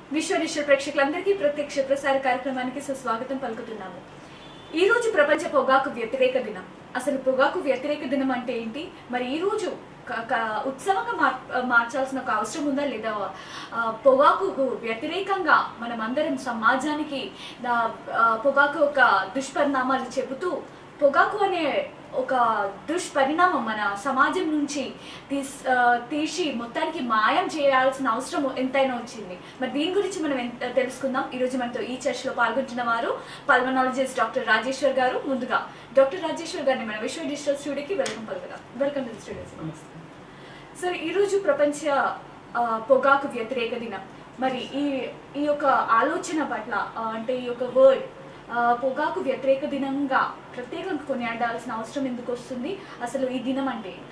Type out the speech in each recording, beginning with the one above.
విశ్వనిశ్వ ప్రేక్షకులందరికీ ప్రత్యక్ష ప్రసార కార్యక్రమానికి సుస్వాగతం పలుకుతున్నాము ఈ రోజు ప్రపంచ పొగాకు వ్యతిరేక దినం అసలు పొగాకు వ్యతిరేక దినం అంటే ఏంటి మరి ఈ రోజు క- క- ఉత్సవంగా మార్ మార్చాల్సిన ఒక అవసరం ఉందా లేదా ఆ, పొగాకుకు వ్యతిరేకంగా మనం అందరం సమాజానికి దా- ఆ, పొగాకు ఒక దుష్పరిణామాలు చెబుతూ పొగాకు అనే ఒక దుష్పరిణామం మన సమాజం నుంచి తీస్ ఆ, తీసి మొత్తానికి మాయం చేయాల్సిన అవసరం ఎంతైనా వచ్చింది మరి దీని గురించి మనం ఎంత తెలుసుకుందాం ఈ రోజు మనతో ఈ చర్చలో పాల్గొంటున్న వారు పల్మనాలజిస్ట్ డాక్టర్ రాజేశ్వర్ గారు ముందుగా డాక్టర్ రాజేశ్వర్ గారిని మన విశ్వ డిజిటల్ స్టూడియోకి వెల్కమ్ పలుకుదాం వెల్కమ్ టు స్టూడియో సార్ ఈరోజు ప్రపంచ ఆ, పొగాకు వ్యతిరేక దినం మరి ఈ ఈ యొక్క ఆలోచన పట్ల ఆ, అంటే ఈ యొక్క వర్డ్ పొగాకు వ్యతిరేక దినంగా ప్రత్యేకంగా కొనియాడాల్సిన అవసరం ఎందుకు వస్తుంది అసలు ఈ దినం అంటే ఏంటి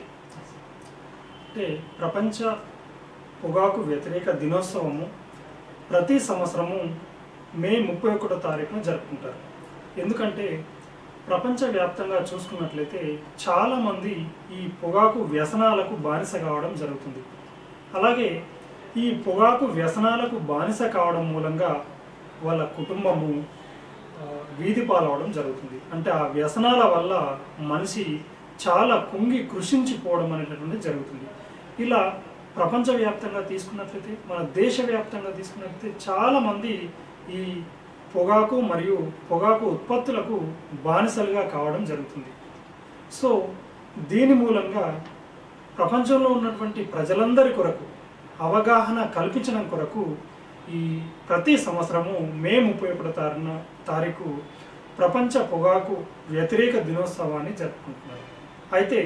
అంటే ప్రపంచ పొగాకు వ్యతిరేక దినోత్సవము ప్రతి సంవత్సరము మే ముప్పై ఒకటో తారీఖున జరుపుకుంటారు ఎందుకంటే ప్రపంచవ్యాప్తంగా చూసుకున్నట్లయితే చాలామంది ఈ పొగాకు వ్యసనాలకు బానిస కావడం జరుగుతుంది అలాగే ఈ పొగాకు వ్యసనాలకు బానిస కావడం మూలంగా వాళ్ళ కుటుంబము ఆ, వీధి పాలవడం జరుగుతుంది అంటే ఆ వ్యసనాల వల్ల మనిషి చాలా కుంగి కృషించిపోవడం అనేటటువంటిది జరుగుతుంది ఇలా ప్రపంచవ్యాప్తంగా తీసుకున్నట్లయితే మన దేశవ్యాప్తంగా తీసుకున్నట్లయితే చాలామంది ఈ పొగాకు మరియు పొగాకు ఉత్పత్తులకు బానిసలుగా కావడం జరుగుతుంది సో దీని మూలంగా ప్రపంచంలో ఉన్నటువంటి ప్రజలందరి కొరకు అవగాహన కల్పించడం కొరకు ఈ ప్రతి సంవత్సరము మే ముప్పై ఒకటో తారీఖున తారీఖు ప్రపంచ పొగాకు వ్యతిరేక దినోత్సవాన్ని జరుపుకుంటున్నారు అయితే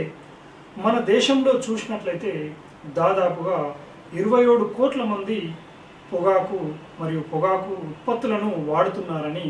మన దేశంలో చూసినట్లయితే దాదాపుగా ఇరవై ఏడు కోట్ల మంది పొగాకు మరియు పొగాకు ఉత్పత్తులను వాడుతున్నారని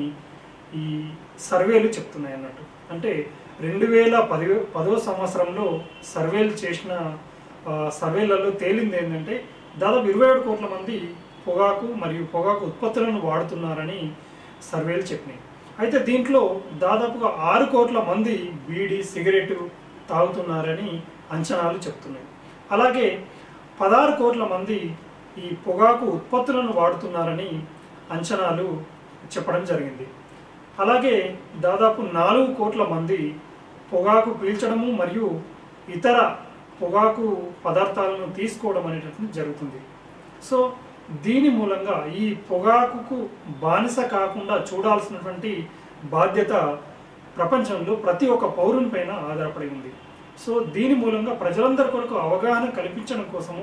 ఈ సర్వేలు చెప్తున్నాయి అన్నట్టు అంటే రెండు వేల పది పదో సంవత్సరంలో సర్వేలు చేసిన ఆ, సర్వేలలో తేలింది ఏంటంటే దాదాపు ఇరవై ఏడు కోట్ల మంది పొగాకు మరియు పొగాకు ఉత్పత్తులను వాడుతున్నారని సర్వేలు చెప్పినాయి అయితే దీంట్లో దాదాపుగా ఆరు కోట్ల మంది బీడీ సిగరెట్ తాగుతున్నారని అంచనాలు చెప్తున్నాయి అలాగే పదహారు కోట్ల మంది ఈ పొగాకు ఉత్పత్తులను వాడుతున్నారని అంచనాలు చెప్పడం జరిగింది అలాగే దాదాపు నాలుగు కోట్ల మంది పొగాకు పీల్చడము మరియు ఇతర పొగాకు పదార్థాలను తీసుకోవడం అనేటటువంటి జరుగుతుంది సో దీని మూలంగా ఈ పొగాకుకు బానిస కాకుండా చూడాల్సినటువంటి బాధ్యత ప్రపంచంలో ప్రతి ఒక్క పౌరుని పైన ఆధారపడి ఉంది సో దీని మూలంగా ప్రజలందరి కొరకు అవగాహన కల్పించడం కోసము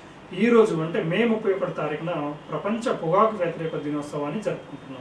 ఈ రోజు అంటే మే ముప్పై ఒకటి తారీఖున ప్రపంచ పొగాకు వ్యతిరేక దినోత్సవాన్ని జరుపుకుంటున్నాం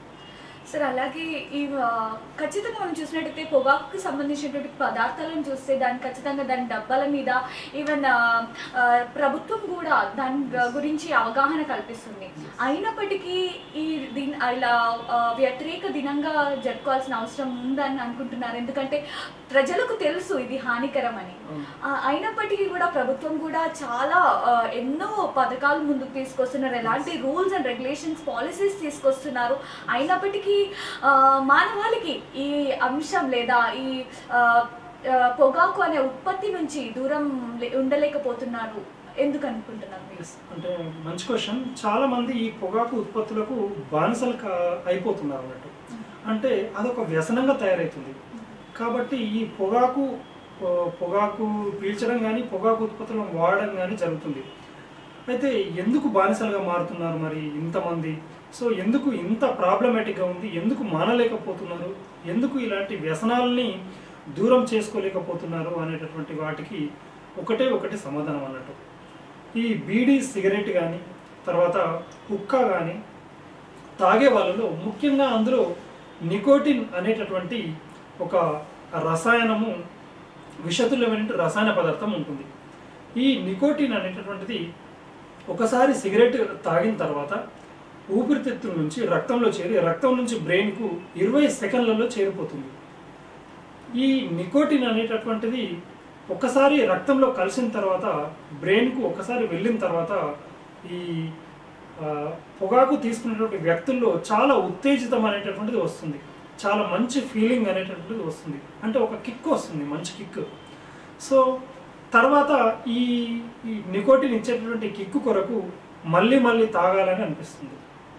సార్ అలాగే ఈ ఆ, ఖచ్చితంగా మనం చూసినట్టయితే పొగాకుకి సంబంధించినటువంటి పదార్థాలను చూస్తే దాని ఖచ్చితంగా దాని డబ్బాల మీద ఈవెన్ ఆ, ఆ, ప్రభుత్వం కూడా దాని గ- గురించి అవగాహన కల్పిస్తుంది అయినప్పటికీ ఈ దీని ఇలా ఆ, వ్యతిరేక దినంగా జరుపుకోవాల్సిన అవసరం ఉందని అనుకుంటున్నారు ఎందుకంటే ప్రజలకు తెలుసు ఇది హానికరం అని ఆ, అయినప్పటికీ కూడా ప్రభుత్వం కూడా చాలా ఆ, ఎన్నో పథకాలు ముందుకు తీసుకొస్తున్నారు ఎలాంటి రూల్స్ అండ్ రెగ్యులేషన్స్ పాలసీస్ తీసుకొస్తున్నారు అయినప్పటికీ ఆ, మానవాళికి ఈ అంశం లేదా ఈ ఆ, ఆ, పొగాకు అనే ఉత్పత్తి నుంచి దూరం లే- ఉండలేకపోతున్నారు ఎందుకు అనుకుంటున్నారు మీరు Yes, అంటే మంచి క్వశ్చన్ చాలా మంది ఈ పొగాకు ఉత్పత్తులకు బానిసలు కా- అయిపోతున్నారు అన్నట్టు అంటే అదొక వ్యసనంగా తయారవుతుంది కాబట్టి ఈ పొగాకు పొ- పొగాకు పీల్చడం కానీ పొగాకు ఉత్పత్తులను వాడడం కానీ జరుగుతుంది అయితే ఎందుకు బానిసలుగా మారుతున్నారు మరి ఇంతమంది సో ఎందుకు ఇంత ప్రాబ్లమేటిక్గా ఉంది ఎందుకు మానలేకపోతున్నారు ఎందుకు ఇలాంటి వ్యసనాలని దూరం చేసుకోలేకపోతున్నారు అనేటటువంటి వాటికి ఒకటే ఒకటి సమాధానం అన్నట్టు ఈ బీడీ సిగరెట్ కానీ తర్వాత హుక్కా కానీ తాగే వాళ్ళలో ముఖ్యంగా అందులో నికోటిన్ అనేటటువంటి ఒక రసాయనము విషతుల్యమైన రసాయన పదార్థం ఉంటుంది ఈ నికోటిన్ అనేటటువంటిది ఒకసారి సిగరెట్ తాగిన తర్వాత ఊపిరితిత్తుల నుంచి రక్తంలో చేరి రక్తం నుంచి బ్రెయిన్కు ఇరవై సెకండ్లలో చేరిపోతుంది ఈ నికోటిన్ అనేటటువంటిది ఒకసారి రక్తంలో కలిసిన తర్వాత బ్రెయిన్కు ఒకసారి వెళ్ళిన తర్వాత ఈ ఆ, పొగాకు తీసుకునేటువంటి వ్యక్తుల్లో చాలా ఉత్తేజితం అనేటటువంటిది వస్తుంది చాలా మంచి ఫీలింగ్ అనేటటువంటిది వస్తుంది అంటే ఒక కిక్ వస్తుంది మంచి కిక్ సో తర్వాత ఈ ఈ నికోటిన్ ఇచ్చేటటువంటి కిక్కు కొరకు మళ్ళీ మళ్ళీ తాగాలని అనిపిస్తుంది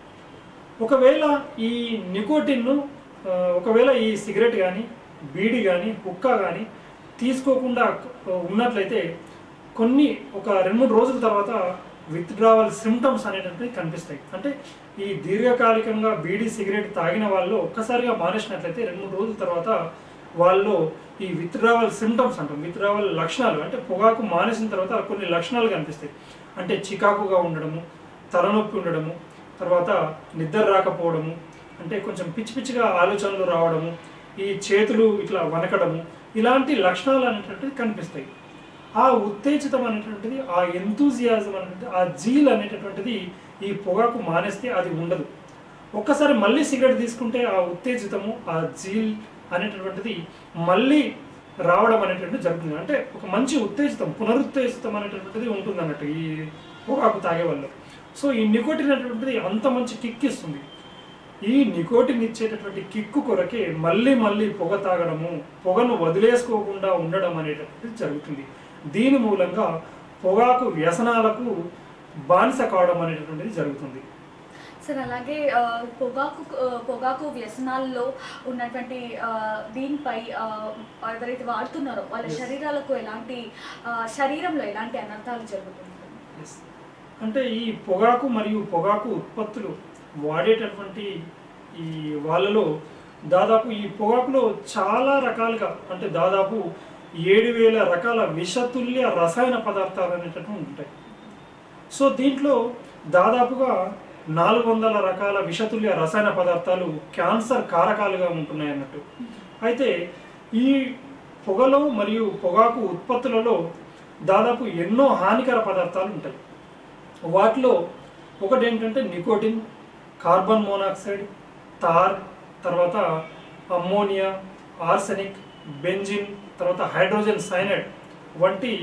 ఒకవేళ ఈ నికోటిన్ను ఆ, ఒకవేళ ఈ సిగరెట్ కానీ బీడి కానీ హుక్కా కానీ తీసుకోకుండా ఉన్నట్లయితే కొన్ని ఒక రెండు మూడు రోజుల తర్వాత విత్డ్రావల్ సిమ్టమ్స్ అనేటువంటివి కనిపిస్తాయి అంటే ఈ దీర్ఘకాలికంగా బీడీ సిగరెట్ తాగిన వాళ్ళు ఒక్కసారిగా మానేసినట్లయితే రెండు మూడు రోజుల తర్వాత వాళ్ళు ఈ విత్డ్రావల్ సిమ్టమ్స్ అంటాం విత్డ్రావల్ లక్షణాలు అంటే పొగాకు మానేసిన తర్వాత కొన్ని లక్షణాలు కనిపిస్తాయి అంటే చికాకుగా ఉండడము తలనొప్పి ఉండడము తర్వాత నిద్ర రాకపోవడము అంటే కొంచెం పిచ్చి పిచ్చిగా ఆలోచనలు రావడము ఈ చేతులు ఇట్లా వనకడము ఇలాంటి లక్షణాలు అనేటువంటివి కనిపిస్తాయి ఆ ఉత్తేజితం అనేటువంటిది ఆ ఎంతూజియాజం అనేటువంటి ఆ జీల్ అనేటటువంటిది ఈ పొగాకు మానేస్తే అది ఉండదు ఒక్కసారి మళ్ళీ సిగరెట్ తీసుకుంటే ఆ ఉత్తేజితము ఆ జీల్ అనేటటువంటిది మళ్ళీ రావడం అనేటువంటిది జరుగుతుంది అంటే ఒక మంచి ఉత్తేజితం పునరుత్తేజితం అనేటటువంటిది ఉంటుంది అన్నట్టు ఈ పొగాకు తాగే వల్ల సో ఈ నికోటిన్ అనేటువంటిది అంత మంచి కిక్ ఇస్తుంది ఈ నికోటిన్ ఇచ్చేటటువంటి కిక్కు కొరకే మళ్ళీ మళ్ళీ పొగ తాగడము పొగను వదిలేసుకోకుండా ఉండడం అనేటటువంటిది జరుగుతుంది దీని మూలంగా పొగాకు వ్యసనాలకు బానిస కావడం అనేటటువంటిది జరుగుతుంది సార్ అలాగే ఆ, పొగాకు ఆ, పొగాకు వ్యసనాల్లో ఉన్నటువంటి ఆ, దీనిపై ఆ, ఎవరైతే వాడుతున్నారో వాళ్ళ Yes. శరీరాలకు ఎలాంటి ఆ, శరీరంలో ఎలాంటి అనర్థాలు జరుగుతుంది Yes. అంటే ఈ పొగాకు మరియు పొగాకు ఉత్పత్తులు వాడేటటువంటి ఈ వాళ్ళలో దాదాపు ఈ పొగాకులో చాలా రకాలుగా అంటే దాదాపు ఏడు వేల రకాల విషతుల్య రసాయన పదార్థాలు అనేటటువంటి ఉంటాయి సో దీంట్లో దాదాపుగా నాలుగు వందల రకాల విషతుల్య రసాయన పదార్థాలు క్యాన్సర్ కారకాలుగా ఉంటున్నాయి అన్నట్టు అయితే ఈ పొగలో మరియు పొగాకు ఉత్పత్తులలో దాదాపు ఎన్నో హానికర పదార్థాలు ఉంటాయి వాటిలో ఒకటి ఏంటంటే నికోటిన్ కార్బన్ మోనాక్సైడ్ తార్ తర్వాత అమ్మోనియా ఆర్సెనిక్ బెంజిన్ తర్వాత హైడ్రోజన్ సైనైడ్ వంటి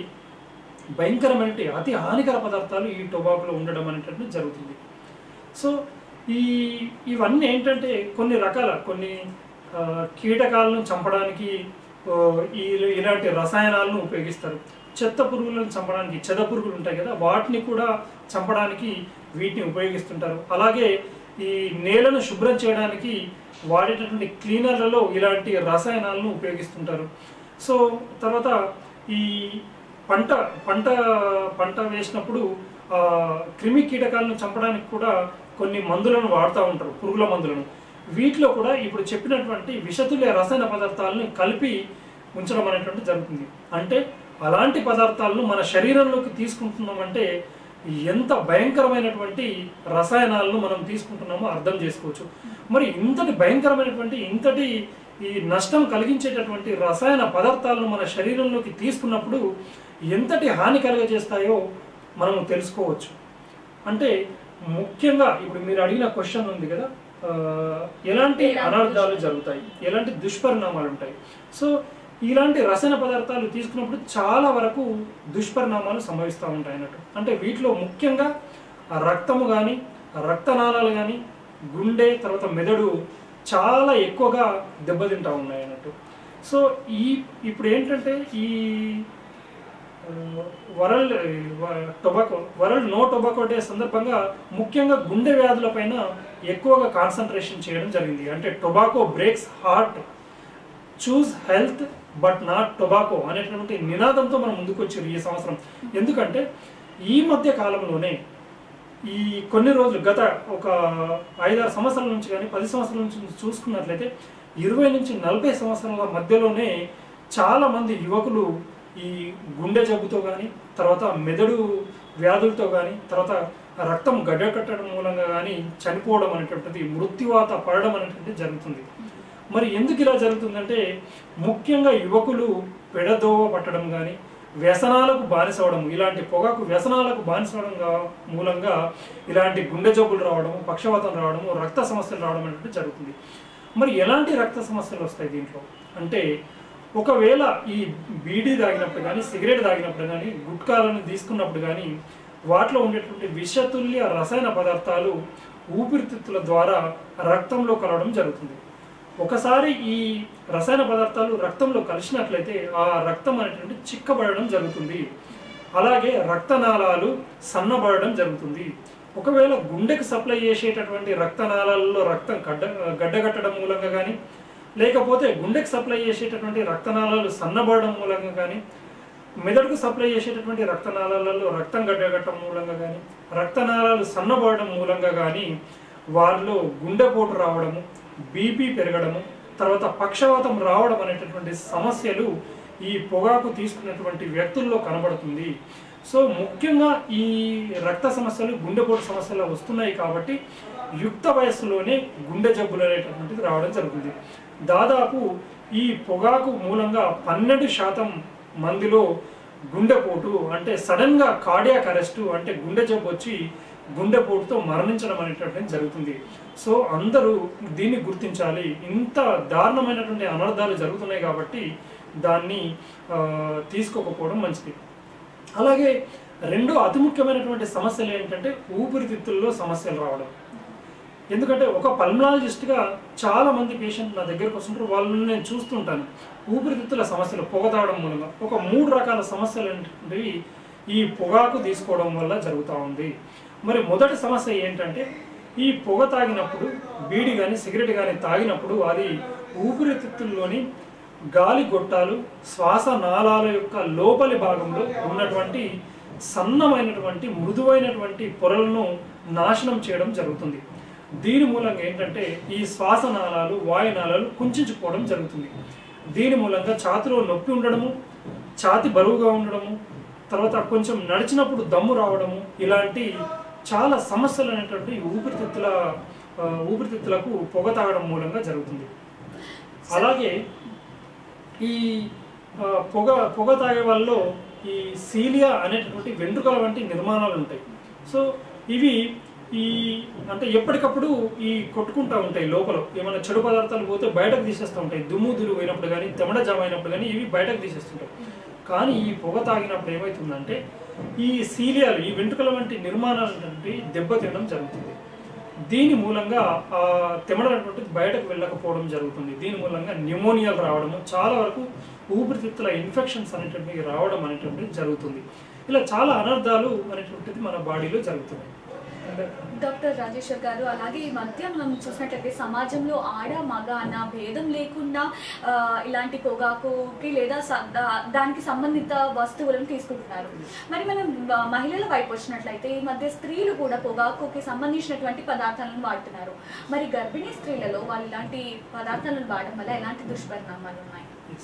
భయంకరమైన అతి హానికర పదార్థాలు ఈ టొబాకోలో ఉండడం అనేటటువంటి జరుగుతుంది సో ఈ ఇవన్నీ ఏంటంటే కొన్ని రకాల కొన్ని ఆ, కీటకాలను చంపడానికి ఆ, ఈ ఇలాంటి రసాయనాలను ఉపయోగిస్తారు చెత్త పురుగులను చంపడానికి చెద పురుగులు ఉంటాయి కదా వాటిని కూడా చంపడానికి వీటిని ఉపయోగిస్తుంటారు అలాగే ఈ నేలను శుభ్రం చేయడానికి వాడేటటువంటి క్లీనర్లలో ఇలాంటి రసాయనాలను ఉపయోగిస్తుంటారు సో తర్వాత ఈ పంట పంట పంట వేసినప్పుడు ఆ, క్రిమి కీటకాలను చంపడానికి కూడా కొన్ని మందులను వాడుతూ ఉంటారు పురుగుల మందులను వీటిలో కూడా ఇప్పుడు చెప్పినటువంటి విషతుల్య రసాయన పదార్థాలను కలిపి ఉంచడం అనేటువంటి జరుగుతుంది అంటే అలాంటి పదార్థాలను మన శరీరంలోకి తీసుకుంటున్నామంటే ఎంత భయంకరమైనటువంటి రసాయనాలను మనం తీసుకుంటున్నామో అర్థం చేసుకోవచ్చు మరి ఇంతటి భయంకరమైనటువంటి ఇంతటి ఈ నష్టం కలిగించేటటువంటి రసాయన పదార్థాలను మన శరీరంలోకి తీసుకున్నప్పుడు ఎంతటి హాని కలుగజేస్తాయో మనం తెలుసుకోవచ్చు అంటే ముఖ్యంగా ఇప్పుడు మీరు అడిగిన క్వశ్చన్ ఉంది కదా ఆ, ఎలాంటి అనర్థాలు జరుగుతాయి ఎలాంటి దుష్పరిణామాలు ఉంటాయి సో ఇలాంటి రసాయన పదార్థాలు తీసుకున్నప్పుడు చాలా వరకు దుష్పరిణామాలు సంభవిస్తూ ఉంటాయి అన్నట్టు అంటే వీటిలో ముఖ్యంగా ఆ రక్తము కానీ రక్తనాళాలు కానీ గుండె తర్వాత మెదడు చాలా ఎక్కువగా దెబ్బతింటా ఉన్నాయి అన్నట్టు సో ఈ ఇప్పుడు ఏంటంటే ఈ world tobacco world no tobacco day సందర్భంగా ముఖ్యంగా గుండె వ్యాధులపైన ఎక్కువగా కాన్సన్ట్రేషన్ చేయడం జరిగింది అంటే tobacco breaks heart choose health but not tobacco అనేటువంటి నినాదంతో మనం ముందుకు వచ్చారు ఈ సంవత్సరం ఎందుకంటే ఈ మధ్య కాలంలోనే ఈ కొన్ని రోజులు గత ఒక ఐదారు సంవత్సరాల నుంచి కానీ పది సంవత్సరాల నుంచి చూసుకున్నట్లయితే ఇరవై నుంచి నలభై సంవత్సరాల మధ్యలోనే చాలా మంది యువకులు ఈ గుండె జబ్బుతో కానీ తర్వాత మెదడు వ్యాధులతో కానీ తర్వాత రక్తం గడ్డకట్టడం మూలంగా కానీ చనిపోవడం అనేటువంటిది మృత్యువాత పడడం అనేటువంటిది జరుగుతుంది మరి ఎందుకు ఇలా జరుగుతుందంటే ముఖ్యంగా యువకులు పెడదోవ పట్టడం కానీ వ్యసనాలకు బానిసవడం ఇలాంటి పొగాకు వ్యసనాలకు బానిసవడం గా- మూలంగా ఇలాంటి గుండె జబ్బులు రావడము పక్షవాతం రావడము రక్త సమస్యలు రావడం అనేటువంటి జరుగుతుంది మరి ఎలాంటి రక్త సమస్యలు వస్తాయి దీంట్లో అంటే ఒకవేళ ఈ బీడీ తాగినప్పుడు కానీ సిగరెట్ తాగినప్పుడు కానీ గుట్కాలను తీసుకున్నప్పుడు కానీ వాటిలో ఉండేటువంటి విషతుల్య రసాయన పదార్థాలు ఊపిరితిత్తుల ద్వారా రక్తంలో కలవడం జరుగుతుంది ఒకసారి ఈ రసాయన పదార్థాలు రక్తంలో కలిసినట్లయితే ఆ రక్తం అనేటువంటి చిక్కబడడం జరుగుతుంది అలాగే రక్తనాళాలు సన్నబడడం జరుగుతుంది ఒకవేళ గుండెకు సప్లై చేసేటటువంటి రక్తనాళాలలో రక్తం గడ్డ గడ్డగట్టడం మూలంగా కానీ లేకపోతే గుండెకు సప్లై చేసేటటువంటి రక్తనాళాలు సన్నబడడం మూలంగా కానీ మెదడుకు సప్లై చేసేటటువంటి రక్తనాళాలలో రక్తం గడ్డగట్టడం మూలంగా కానీ రక్తనాళాలు సన్నబడడం మూలంగా కానీ వారిలో గుండెపోటు రావడము బీపీ పెరగడము తర్వాత పక్షవాతం రావడం అనేటటువంటి సమస్యలు ఈ పొగాకు తీసుకున్నటువంటి వ్యక్తుల్లో కనబడుతుంది సో ముఖ్యంగా ఈ రక్త సమస్యలు గుండెపోటు సమస్యలు వస్తున్నాయి కాబట్టి యుక్త వయస్సులోనే గుండె జబ్బులు అనేటటువంటిది రావడం జరుగుతుంది దాదాపు ఈ పొగాకు మూలంగా పన్నెండు శాతం మందిలో గుండెపోటు అంటే సడన్గా కార్డియాక్ అరెస్టు అంటే గుండె జబ్బు వచ్చి గుండెపోటుతో మరణించడం అనేటటువంటి జరుగుతుంది సో అందరూ దీన్ని గుర్తించాలి ఇంత దారుణమైనటువంటి అనర్థాలు జరుగుతున్నాయి కాబట్టి దాన్ని ఆ, తీసుకోకపోవడం మంచిది అలాగే రెండో అతి ముఖ్యమైనటువంటి సమస్యలు ఏంటంటే ఊపిరితిత్తుల్లో సమస్యలు రావడం ఎందుకంటే ఒక పల్మనాలజిస్ట్గా చాలా మంది పేషెంట్ నా దగ్గరకు వస్తుంటారు వాళ్ళని నేను చూస్తుంటాను ఊపిరితిత్తుల సమస్యలు పొగ తాగడం మూలంగా ఒక మూడు రకాల సమస్యలు ఏంటంటే ఈ పొగాకు తీసుకోవడం వల్ల జరుగుతూ ఉంది మరి మొదటి సమస్య ఏంటంటే ఈ పొగ తాగినప్పుడు బీడి కానీ సిగరెట్ కానీ తాగినప్పుడు అది ఊపిరితిత్తుల్లోని గాలి గొట్టాలు శ్వాస నాళాల యొక్క లోపలి భాగంలో ఉన్నటువంటి సన్నమైనటువంటి మృదువైనటువంటి పొరలను నాశనం చేయడం జరుగుతుంది దీని మూలంగా ఏంటంటే ఈ శ్వాస నాళాలు వాయునాళాలు కుంచుకుపోవడం జరుగుతుంది దీని మూలంగా ఛాతిలో నొప్పి ఉండడము ఛాతి బరువుగా ఉండడము తర్వాత కొంచెం నడిచినప్పుడు దమ్ము రావడము ఇలాంటి చాలా సమస్యలు అనేటువంటి ఊపిరితిత్తుల ఆ, ఊపిరితిత్తులకు పొగ తాగడం మూలంగా జరుగుతుంది అలాగే ఈ ఆ, పొగ పొగ తాగే వాళ్ళలో ఈ సీలియా అనేటటువంటి వెంట్రుకల వంటి నిర్మాణాలు ఉంటాయి సో ఇవి ఈ అంటే ఎప్పటికప్పుడు ఈ కొట్టుకుంటా ఉంటాయి లోపల ఏమైనా చెడు పదార్థాలు పోతే బయటకు తీసేస్తూ ఉంటాయి దుమ్ము దులు పోయినప్పుడు కానీ తెమడ జామ అయినప్పుడు కానీ ఇవి బయటకు తీసేస్తుంటాయి కానీ ఈ పొగ తాగినప్పుడు ఏమవుతుందంటే ఈ సీలియాలు ఈ వెంట్రుకల వంటి నిర్మాణాలు అనేటువంటి దెబ్బతినడం జరుగుతుంది దీని మూలంగా ఆ తెమడనటువంటిది బయటకు వెళ్ళకపోవడం జరుగుతుంది దీని మూలంగా న్యూమోనియాలు రావడము చాలా వరకు ఊపిరితిత్తుల ఇన్ఫెక్షన్స్ అనేటువంటివి రావడం అనేటువంటిది జరుగుతుంది ఇలా చాలా అనర్థాలు అనేటువంటిది మన బాడీలో జరుగుతున్నాయి డాక్టర్ రాజేశ్వర్ గారు అలాగే ఈ మధ్య మనం చూసినట్లయితే సమాజంలో ఆడ మగ అన్న భేదం లేకుండా ఆ, ఇలాంటి పొగాకుకి లేదా స- దా- దానికి సంబంధిత వస్తువులను తీసుకుంటున్నారు మరి మనం ఆ, మహిళల వైపు వచ్చినట్లయితే ఈ మధ్య స్త్రీలు కూడా పొగాకుకి సంబంధించినటువంటి పదార్థాలను వాడుతున్నారు మరి గర్భిణీ స్త్రీలలో వాళ్ళు ఇలాంటి పదార్థాలను వాడడం వల్ల ఎలాంటి దుష్పరిణామాలు ఉన్నాయి Yes.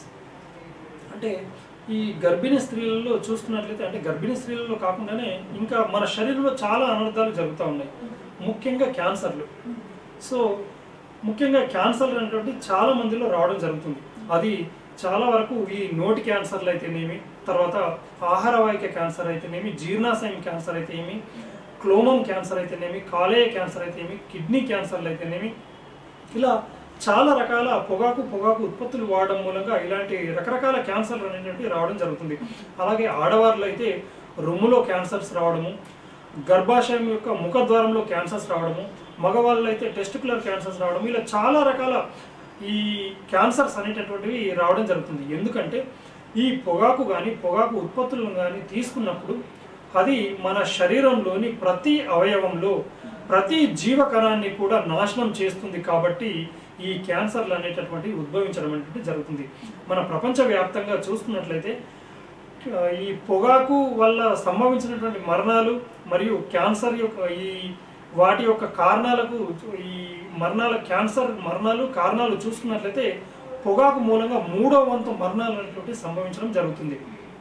అంటే ఈ గర్భిణీ స్త్రీలలో చూసుకున్నట్లయితే అంటే గర్భిణీ స్త్రీలలో కాకుండానే ఇంకా మన శరీరంలో చాలా అనర్థాలు జరుగుతూ ఉన్నాయి ముఖ్యంగా క్యాన్సర్లు సో ముఖ్యంగా క్యాన్సర్లు అనేటువంటి చాలా మందిలో రావడం జరుగుతుంది అది చాలా వరకు ఈ నోటి క్యాన్సర్లు అయితేనేమి తర్వాత ఆహారవాహిక క్యాన్సర్ అయితేనేమి జీర్ణాశయం క్యాన్సర్ అయితేనేమి క్లోమం క్యాన్సర్ అయితేనేమి కాలేయ క్యాన్సర్ అయితేనేమి కిడ్నీ క్యాన్సర్లు అయితేనేమి ఇలా చాలా రకాల పొగాకు పొగాకు ఉత్పత్తులు వాడడం మూలంగా ఇలాంటి రకరకాల క్యాన్సర్లు అనేటువంటివి రావడం జరుగుతుంది అలాగే ఆడవారిలో అయితే రొమ్ములో క్యాన్సర్స్ రావడము గర్భాశయం యొక్క ముఖద్వారంలో క్యాన్సర్స్ రావడము మగవాళ్ళు అయితే టెస్టికులర్ క్యాన్సర్స్ రావడం ఇలా చాలా రకాల ఈ క్యాన్సర్స్ అనేటటువంటివి రావడం జరుగుతుంది ఎందుకంటే ఈ పొగాకు కానీ పొగాకు ఉత్పత్తులను కానీ తీసుకున్నప్పుడు అది మన శరీరంలోని ప్రతి అవయవంలో ప్రతి జీవకణాన్ని కూడా నాశనం చేస్తుంది కాబట్టి ఈ క్యాన్సర్లు అనేటటువంటివి ఉద్భవించడం అనేటువంటి జరుగుతుంది మన ప్రపంచవ్యాప్తంగా చూసుకున్నట్లయితే ఆ, ఈ పొగాకు వల్ల సంభవించినటువంటి మరణాలు మరియు క్యాన్సర్ యొక్క ఈ వాటి యొక్క కారణాలకు ఈ మరణాల క్యాన్సర్ మరణాలు కారణాలు చూసుకున్నట్లయితే పొగాకు మూలంగా మూడో వంతు మరణాలు అనేటువంటి సంభవించడం జరుగుతుంది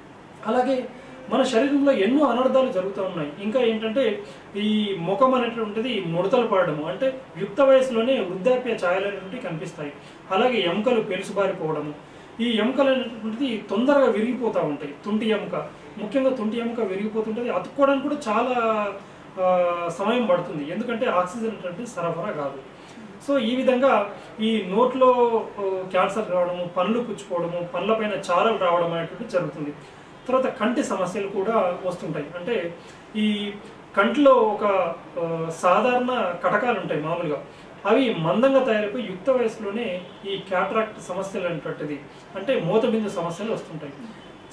అలాగే మన శరీరంలో ఎన్నో అనర్థాలు జరుగుతూ ఉన్నాయి ఇంకా ఏంటంటే ఈ ముఖం అనేటువంటిది ముడతలు పడడము అంటే యుక్త వయసులోనే వృద్ధాప్య ఛాయలు అనేటువంటివి కనిపిస్తాయి అలాగే ఎముకలు పెలుసుబారిపోవడము ఈ ఎముకలు అనేటువంటిది తొందరగా విరిగిపోతూ ఉంటాయి తుంటి ఎముక ముఖ్యంగా తుంటి ఎముక విరిగిపోతుంటుంది అతుక్కోవడానికి కూడా చాలా ఆ, సమయం పడుతుంది ఎందుకంటే ఆక్సిజన్ అనేటువంటిది సరఫరా కాదు సో ఈ విధంగా ఈ నోట్లో ఓ, క్యాన్సర్ రావడము పండ్లు పుచ్చుకోవడము పండ్లపైన చారలు రావడం అనేటువంటి జరుగుతుంది తర్వాత కంటి సమస్యలు కూడా వస్తుంటాయి అంటే ఈ కంటిలో ఒక ఆ, సాధారణ కటకాలు ఉంటాయి మామూలుగా అవి మందంగా తయారైపోయి యుక్త వయసులోనే ఈ క్యాట్రాక్ట్ సమస్యలు అనేటువంటిది అంటే మూతబిందు సమస్యలు వస్తుంటాయి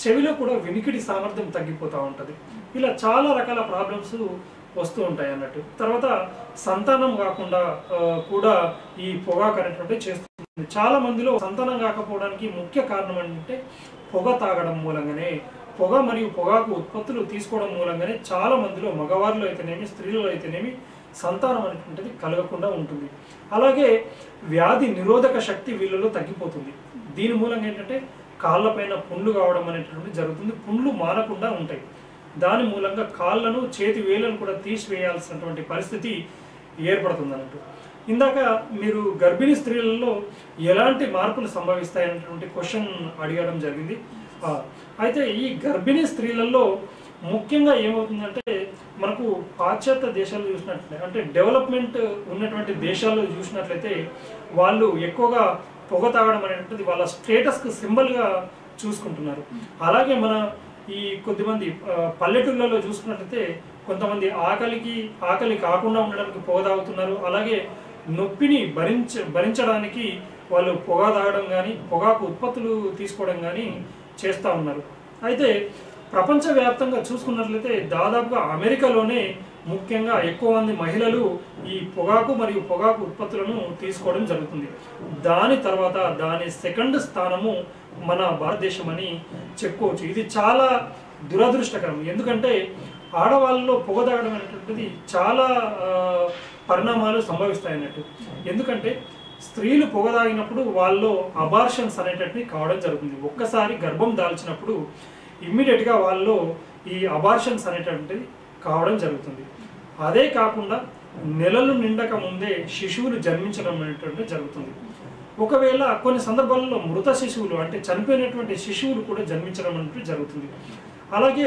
చెవిలో కూడా వినికిడి సామర్థ్యం తగ్గిపోతూ ఉంటుంది ఇలా చాలా రకాల ప్రాబ్లమ్స్ వస్తూ ఉంటాయి అన్నట్టు తర్వాత సంతానం కాకుండా ఆ, కూడా ఈ పొగాకు అనేటువంటి చేస్తుంది చాలా మందిలో సంతానం కాకపోవడానికి ముఖ్య కారణం ఏంటంటే పొగ తాగడం మూలంగానే పొగ మరియు పొగాకు ఉత్పత్తులు తీసుకోవడం మూలంగానే చాలా మందిలో మగవారిలో అయితేనేమి స్త్రీలలో అయితేనేమి సంతానం అనేటువంటిది కలగకుండా ఉంటుంది అలాగే వ్యాధి నిరోధక శక్తి వీళ్ళలో తగ్గిపోతుంది దీని మూలంగా ఏంటంటే కాళ్ళపైన పుండ్లు కావడం అనేటువంటిది జరుగుతుంది పుండ్లు మానకుండా ఉంటాయి దాని మూలంగా కాళ్ళను చేతి వేలను కూడా తీసివేయాల్సినటువంటి పరిస్థితి ఏర్పడుతుంది అన్నట్టు ఇందాక మీరు గర్భిణీ స్త్రీలలో ఎలాంటి మార్పులు సంభవిస్తాయనేటువంటి క్వశ్చన్ అడగడం జరిగింది ఆ, అయితే ఈ గర్భిణీ స్త్రీలలో ముఖ్యంగా ఏమవుతుందంటే మనకు పాశ్చాత్య దేశాలు చూసినట్లయితే అంటే డెవలప్మెంట్ ఉన్నటువంటి దేశాల్లో చూసినట్లయితే వాళ్ళు ఎక్కువగా పొగ తాగడం అనేటువంటిది వాళ్ళ స్టేటస్కు సింబల్గా చూసుకుంటున్నారు అలాగే మన ఈ కొద్దిమంది ఆ, పల్లెటూళ్ళలో చూసుకున్నట్లయితే కొంతమంది ఆకలికి ఆకలి కాకుండా ఉండడానికి పొగ తాగుతున్నారు అలాగే నొప్పిని భరించ భరించడానికి వాళ్ళు పొగ తాగడం కానీ పొగాకు ఉత్పత్తులు తీసుకోవడం కానీ చేస్తూ ఉన్నారు అయితే ప్రపంచవ్యాప్తంగా చూసుకున్నట్లయితే దాదాపుగా అమెరికాలోనే ముఖ్యంగా ఎక్కువ మంది మహిళలు ఈ పొగాకు మరియు పొగాకు ఉత్పత్తులను తీసుకోవడం జరుగుతుంది దాని తర్వాత దాని సెకండ్ స్థానము మన భారతదేశం అని చెప్పుకోవచ్చు ఇది చాలా దురదృష్టకరం ఎందుకంటే ఆడవాళ్ళలో పొగ తాగడం అనేటువంటిది చాలా ఆ, పరిణామాలు సంభవిస్తాయి అన్నట్టు ఎందుకంటే స్త్రీలు పొగ తాగినప్పుడు వాళ్ళలో అబార్షన్స్ అనేటటువంటివి కావడం జరుగుతుంది ఒక్కసారి గర్భం దాల్చినప్పుడు ఇమ్మీడియట్గా వాళ్ళలో ఈ అబార్షన్స్ అనేటువంటిది కావడం జరుగుతుంది అదే కాకుండా నెలలు నిండక ముందే శిశువులు జన్మించడం అనేటువంటిది జరుగుతుంది ఒకవేళ కొన్ని సందర్భాల్లో మృత శిశువులు అంటే చనిపోయినటువంటి శిశువులు కూడా జన్మించడం అనేటువంటి జరుగుతుంది అలాగే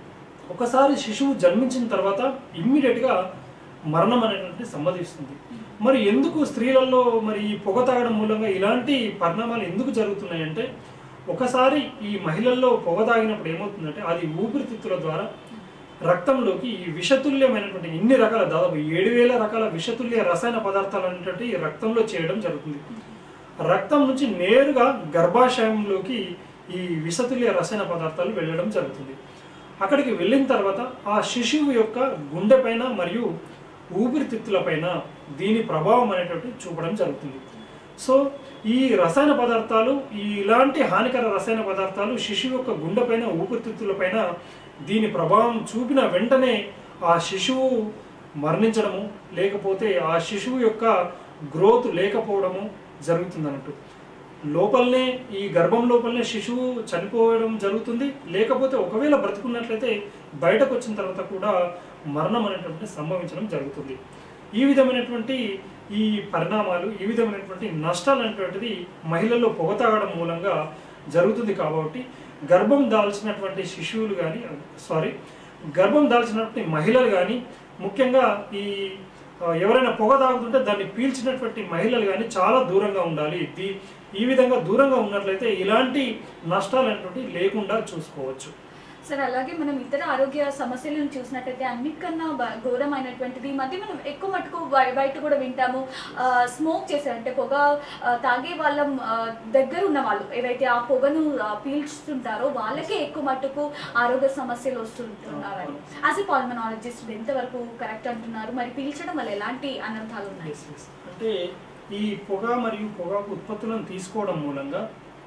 ఒకసారి శిశువు జన్మించిన తర్వాత ఇమ్మీడియట్గా మరణం అనేటువంటి సంభవిస్తుంది మరి ఎందుకు స్త్రీలలో మరి ఈ పొగ తాగడం మూలంగా ఇలాంటి పరిణామాలు ఎందుకు జరుగుతున్నాయంటే ఒకసారి ఈ మహిళల్లో పొగ తాగినప్పుడు ఏమవుతుందంటే అది ఊపిరితిత్తుల ద్వారా రక్తంలోకి ఈ విషతుల్యమైనటువంటి ఇన్ని రకాల దాదాపు ఏడు వేల రకాల విషతుల్య రసాయన పదార్థాలు అనేటువంటి ఈ రక్తంలో చేయడం జరుగుతుంది రక్తం నుంచి నేరుగా గర్భాశయంలోకి ఈ విషతుల్య రసాయన పదార్థాలు వెళ్ళడం జరుగుతుంది అక్కడికి వెళ్ళిన తర్వాత ఆ శిశువు యొక్క గుండె పైన మరియు ఊపిరితిత్తులపైన దీని ప్రభావం అనేటువంటి చూపడం జరుగుతుంది సో ఈ రసాయన పదార్థాలు ఈ ఇలాంటి హానికర రసాయన పదార్థాలు శిశువు యొక్క గుండె పైన ఊపిరితిత్తులపైన దీని ప్రభావం చూపిన వెంటనే ఆ శిశువు మరణించడము లేకపోతే ఆ శిశువు యొక్క గ్రోత్ లేకపోవడము జరుగుతుంది అన్నట్టు లోపలనే ఈ గర్భం లోపలనే శిశువు చనిపోవడం జరుగుతుంది లేకపోతే ఒకవేళ బ్రతుకున్నట్లయితే బయటకు వచ్చిన తర్వాత కూడా మరణం అనేటువంటి సంభవించడం జరుగుతుంది ఈ విధమైనటువంటి ఈ పరిణామాలు ఈ విధమైనటువంటి నష్టాలు అనేటువంటిది మహిళల్లో పొగ తాగడం మూలంగా జరుగుతుంది కాబట్టి గర్భం దాల్చినటువంటి శిశువులు కానీ సారీ గర్భం దాల్చినటువంటి మహిళలు కానీ ముఖ్యంగా ఈ ఆ, ఎవరైనా పొగ తాగుతుంటే దాన్ని పీల్చినటువంటి మహిళలు కానీ చాలా దూరంగా ఉండాలి దీ ఈ విధంగా దూరంగా ఉన్నట్లయితే ఇలాంటి నష్టాలు అనేటువంటి లేకుండా చూసుకోవచ్చు సరే అలాగే మనం ఇతర ఆరోగ్య సమస్యలను చూసినట్టయితే అన్నిటికన్నా బ- ఘోరమైనటువంటిది ఈ మధ్య మనం ఎక్కువ మటుకు బయ- బయట కూడా వింటాము స్మోక్ చేశారంటే పొగ ఆ, తాగే వాళ్ళ ఆ, దగ్గర ఉన్న వాళ్ళు ఏవైతే ఆ పొగను ఆ, పీల్చుతుంటారో వాళ్ళకే ఎక్కువ మటుకు ఆరోగ్య సమస్యలు వస్తుంటున్నారని యాజ్ ఎ పాల్మనాలజిస్ట్ ఎంతవరకు కరెక్ట్ అంటున్నారు మరి పీల్చడం వల్ల ఎలాంటి అనర్థాలు ఉన్నాయి Yes, yes. అంటే ఈ పొగ మరియు పొగాకు ఉత్పత్తులను తీసుకోవడం మూలంగా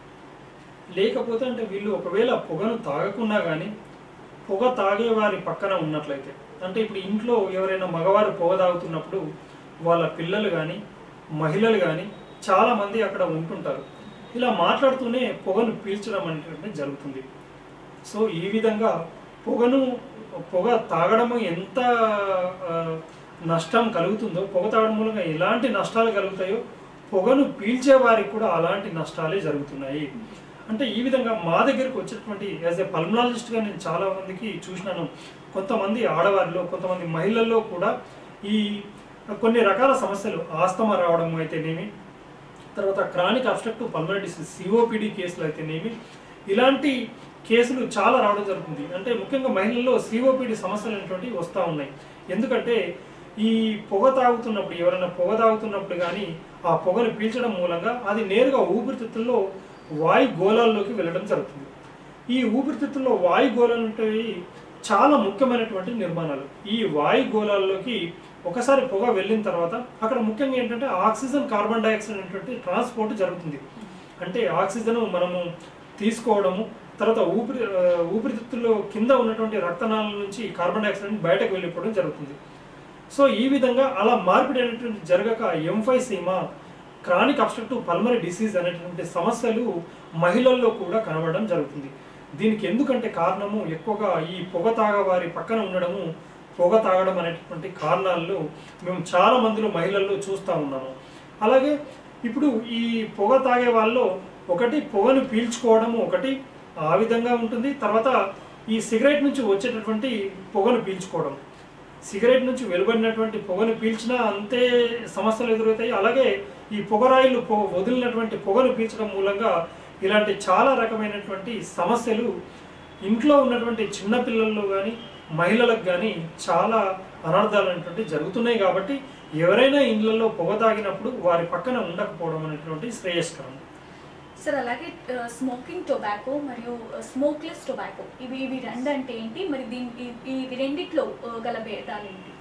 లేకపోతే అంటే వీళ్ళు ఒకవేళ పొగను తాగకుండా కానీ పొగ తాగే వారి పక్కన ఉన్నట్లయితే అంటే ఇప్పుడు ఇంట్లో ఎవరైనా మగవారు పొగ తాగుతున్నప్పుడు వాళ్ళ పిల్లలు కానీ మహిళలు కానీ చాలా మంది అక్కడ ఉంటుంటారు ఇలా మాట్లాడుతూనే పొగను పీల్చడం అనేటువంటిది జరుగుతుంది సో ఈ విధంగా పొగను పొగ తాగడము ఎంత ఆ, నష్టం కలుగుతుందో పొగ తాగడం మూలంగా ఎలాంటి నష్టాలు కలుగుతాయో పొగను పీల్చే వారికి కూడా అలాంటి నష్టాలే జరుగుతున్నాయి అంటే ఈ విధంగా మా దగ్గరకు వచ్చేటువంటి యాజ్ ఎ పల్మనాలజిస్ట్గా నేను చాలా మందికి చూసినాను కొంతమంది ఆడవారిలో కొంతమంది మహిళల్లో కూడా ఈ కొన్ని రకాల సమస్యలు ఆస్తమా రావడం అయితేనేమి తర్వాత chronic obstructive pulmonary disease COPD కేసులు అయితేనేమి ఇలాంటి కేసులు చాలా రావడం జరుగుతుంది అంటే ముఖ్యంగా మహిళల్లో సిఓపిడి సమస్యలు అనేటువంటివి వస్తూ ఉన్నాయి ఎందుకంటే ఈ పొగ తాగుతున్నప్పుడు ఎవరైనా పొగ తాగుతున్నప్పుడు కానీ ఆ పొగను పీల్చడం మూలంగా అది నేరుగా ఊపిరితిత్తుల్లో వాయు గోళాల్లోకి వెళ్ళడం జరుగుతుంది ఈ ఊపిరితిత్తుల్లో వాయుగోళాలు ఉంటాయి చాలా ముఖ్యమైనటువంటి నిర్మాణాలు ఈ వాయుగోళాల్లోకి ఒకసారి పొగ వెళ్ళిన తర్వాత అక్కడ ముఖ్యంగా ఏంటంటే ఆక్సిజన్ కార్బన్ డైఆక్సైడ్ అనేటువంటి ట్రాన్స్పోర్ట్ జరుగుతుంది అంటే ఆక్సిజన్ మనము తీసుకోవడము తర్వాత ఊపిరి ఆ, ఊపిరితిత్తుల్లో కింద ఉన్నటువంటి రక్తనాళాల నుంచి కార్బన్ డైఆక్సైడ్ బయటకు వెళ్ళిపోవడం జరుగుతుంది సో ఈ విధంగా అలా మార్పిడి అనేటువంటి జరగక emphysema chronic obstructive pulmonary disease అనేటువంటి సమస్యలు మహిళల్లో కూడా కనబడడం జరుగుతుంది దీనికి ఎందుకంటే కారణము ఎక్కువగా ఈ పొగ తాగవారి పక్కన ఉండడము పొగ తాగడం అనేటువంటి కారణాల్లో మేము చాలా మందిలో మహిళల్లో చూస్తూ ఉన్నాము అలాగే ఇప్పుడు ఈ పొగ తాగే వాళ్ళలో ఒకటి పొగను పీల్చుకోవడము ఒకటి ఆ విధంగా ఉంటుంది తర్వాత ఈ సిగరెట్ నుంచి వచ్చేటటువంటి పొగను పీల్చుకోవడం సిగరెట్ నుంచి వెలువడినటువంటి పొగను పీల్చినా అంతే సమస్యలు ఎదురవుతాయి అలాగే ఈ పొగరాయిలు పొగ వదిలినటువంటి పొగను పీల్చడం మూలంగా ఇలాంటి చాలా రకమైనటువంటి సమస్యలు ఇంట్లో ఉన్నటువంటి చిన్నపిల్లల్లో కానీ మహిళలకు కానీ చాలా అనర్థాలు అనేటువంటి జరుగుతున్నాయి కాబట్టి ఎవరైనా ఇళ్లలో పొగ తాగినప్పుడు వారి పక్కన ఉండకపోవడం అనేటువంటి శ్రేయస్కరం సార్ అలాగే స్మోకింగ్ టొబాకో మరియు స్మోక్లెస్ టొబాకో ఇవి ఇవి రెండు అంటే ఏంటి మరి దీని ఈ- ఈ రెండిట్లో ఆ, గల భేదాలు ఏంటి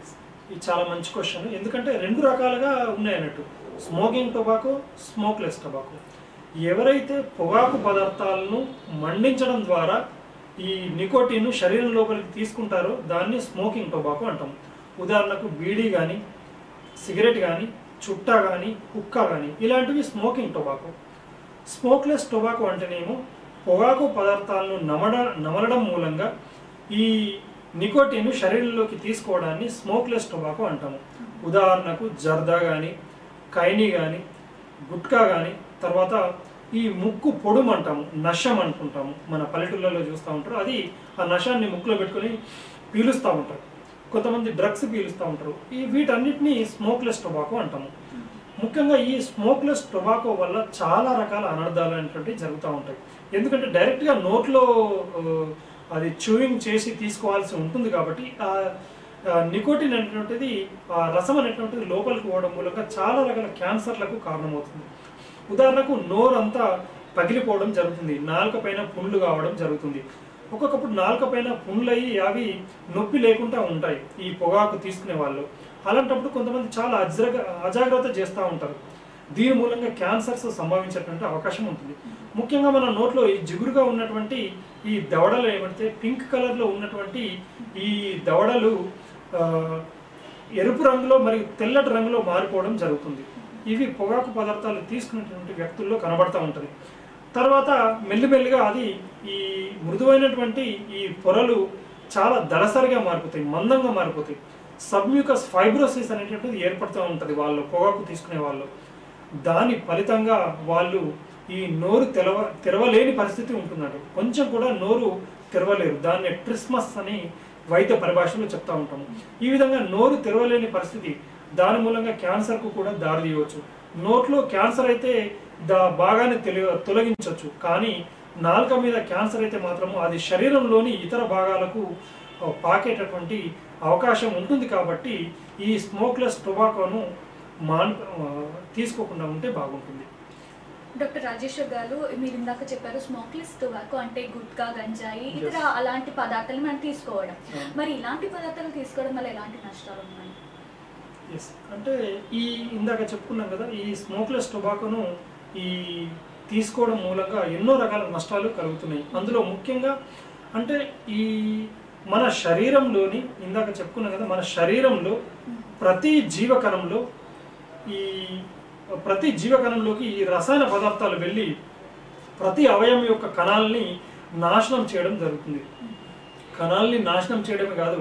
ఇది చాలా మంచి క్వశ్చన్ ఎందుకంటే రెండు రకాలుగా ఉన్నాయి అన్నట్టు స్మోకింగ్ టొబాకో స్మోక్లెస్ టొబాకో ఎవరైతే పొగాకు పదార్థాలను మండించడం ద్వారా ఈ నికోటిన్ శరీరం లోపలికి తీసుకుంటారో దాన్ని స్మోకింగ్ టొబాకో అంటాం ఉదాహరణకు బీడీ కానీ సిగరెట్ కానీ చుట్టా కానీ హుక్కా కానీ ఇలాంటివి స్మోకింగ్ టొబాకో స్మోక్లెస్ టొబాకో అంటేనేమో పొగాకు పదార్థాలను నమడ నమలడం మూలంగా ఈ నికోటిన్ శరీరంలోకి తీసుకోవడాన్ని స్మోక్లెస్ టొబాకో అంటాము ఉదాహరణకు జర్దా కానీ కైని కానీ గుట్కా కానీ తర్వాత ఈ ముక్కు పొడుము అంటాము నషం అనుకుంటాము మన పల్లెటూళ్ళలో చూస్తూ ఉంటారు అది ఆ నషాన్ని ముక్కులో పెట్టుకొని పీలుస్తూ ఉంటారు కొంతమంది డ్రగ్స్ పీలుస్తూ ఉంటారు ఈ వీటన్నిటిని స్మోక్లెస్ టొబాకో అంటాము ముఖ్యంగా ఈ స్మోక్లెస్ టొబాకో వల్ల చాలా రకాల అనర్థాలు అనేటువంటివి జరుగుతూ ఉంటాయి ఎందుకంటే డైరెక్ట్గా నోట్లో ఆ, అది చూయింగ్ చేసి తీసుకోవాల్సి ఉంటుంది కాబట్టి ఆ నికోటిన్ అనేటువంటిది ఆ రసం అనేటువంటిది లోపలికి పోవడం మూలంగా చాలా రకాల క్యాన్సర్లకు కారణమవుతుంది ఉదాహరణకు నోరంతా పగిలిపోవడం జరుగుతుంది నాలుక పైన పుండ్లు కావడం జరుగుతుంది ఒక్కొక్కప్పుడు నాలుక పైన పుండ్లు అయ్యి అవి నొప్పి లేకుండా ఉంటాయి ఈ పొగాకు తీసుకునే వాళ్ళు అలాంటప్పుడు కొంతమంది చాలా అజాగ అజాగ్రత్త చేస్తూ ఉంటారు దీని మూలంగా క్యాన్సర్స్ సంభవించేటువంటి అవకాశం ఉంటుంది ముఖ్యంగా మన నోట్లో ఈ జిగురుగా ఉన్నటువంటి ఈ దవడలు ఏమంటే పింక్ కలర్లో ఉన్నటువంటి ఈ దవడలు ఆ, ఎరుపు రంగులో మరియు తెల్లటి రంగులో మారిపోవడం జరుగుతుంది ఇవి పొగాకు పదార్థాలు తీసుకున్నటువంటి వ్యక్తుల్లో కనబడతా ఉంటుంది తర్వాత మెల్లిమెల్లిగా అది ఈ మృదువైనటువంటి ఈ పొరలు చాలా దళసరిగా మారిపోతాయి మందంగా మారిపోతాయి సబ్మ్యూకస్ ఫైబ్రోసిస్ అనేటువంటిది ఏర్పడుతూ ఉంటుంది వాళ్ళు పొగాకు తీసుకునే వాళ్ళు దాని ఫలితంగా వాళ్ళు ఈ నోరు తెరవ తెరవలేని పరిస్థితి ఉంటున్నారు కొంచెం కూడా నోరు తెరవలేరు దాన్ని ట్రిస్మస్ అని వైద్య పరిభాషలో చెప్తా ఉంటాము ఈ విధంగా నోరు తెరవలేని పరిస్థితి దాని మూలంగా క్యాన్సర్కు కూడా దారి తీయవచ్చు నోట్లో క్యాన్సర్ అయితే దా భాగాన్ని తెలి తొలగించవచ్చు కానీ నాలుక మీద క్యాన్సర్ అయితే మాత్రము అది శరీరంలోని ఇతర భాగాలకు ఆ, పాకేటటువంటి అవకాశం ఉంటుంది కాబట్టి ఈ స్మోక్లెస్ టొబాకోను మాన్ ఆ, తీసుకోకుండా ఉంటే బాగుంటుంది డాక్టర్ రాజేశ్వర్ గారు మీరు ఇందాక చెప్పారు స్మోక్లెస్ టొబాకో అంటే గుట్కా గంజాయి ఇతర Yes. అలాంటి పదార్థాలు మనం తీసుకోవడం Yeah. మరి ఇలాంటి పదార్థాలు తీసుకోవడం వల్ల ఎలాంటి నష్టాలు ఉన్నాయి ఎస్ అంటే ఈ ఇందాక చెప్పుకున్నాం కదా ఈ స్మోక్లెస్ టొబాకోను ఈ తీసుకోవడం మూలంగా ఎన్నో రకాల నష్టాలు కలుగుతున్నాయి అందులో ముఖ్యంగా అంటే ఈ మన శరీరంలోని ఇందాక చెప్పుకున్నాం కదా మన శరీరంలో ప్రతి జీవకణంలో ఈ ప్రతి జీవకణంలోకి ఈ రసాయన పదార్థాలు వెళ్ళి ప్రతి అవయవం యొక్క కణాలని నాశనం చేయడం జరుగుతుంది కణాలని నాశనం చేయడమే కాదు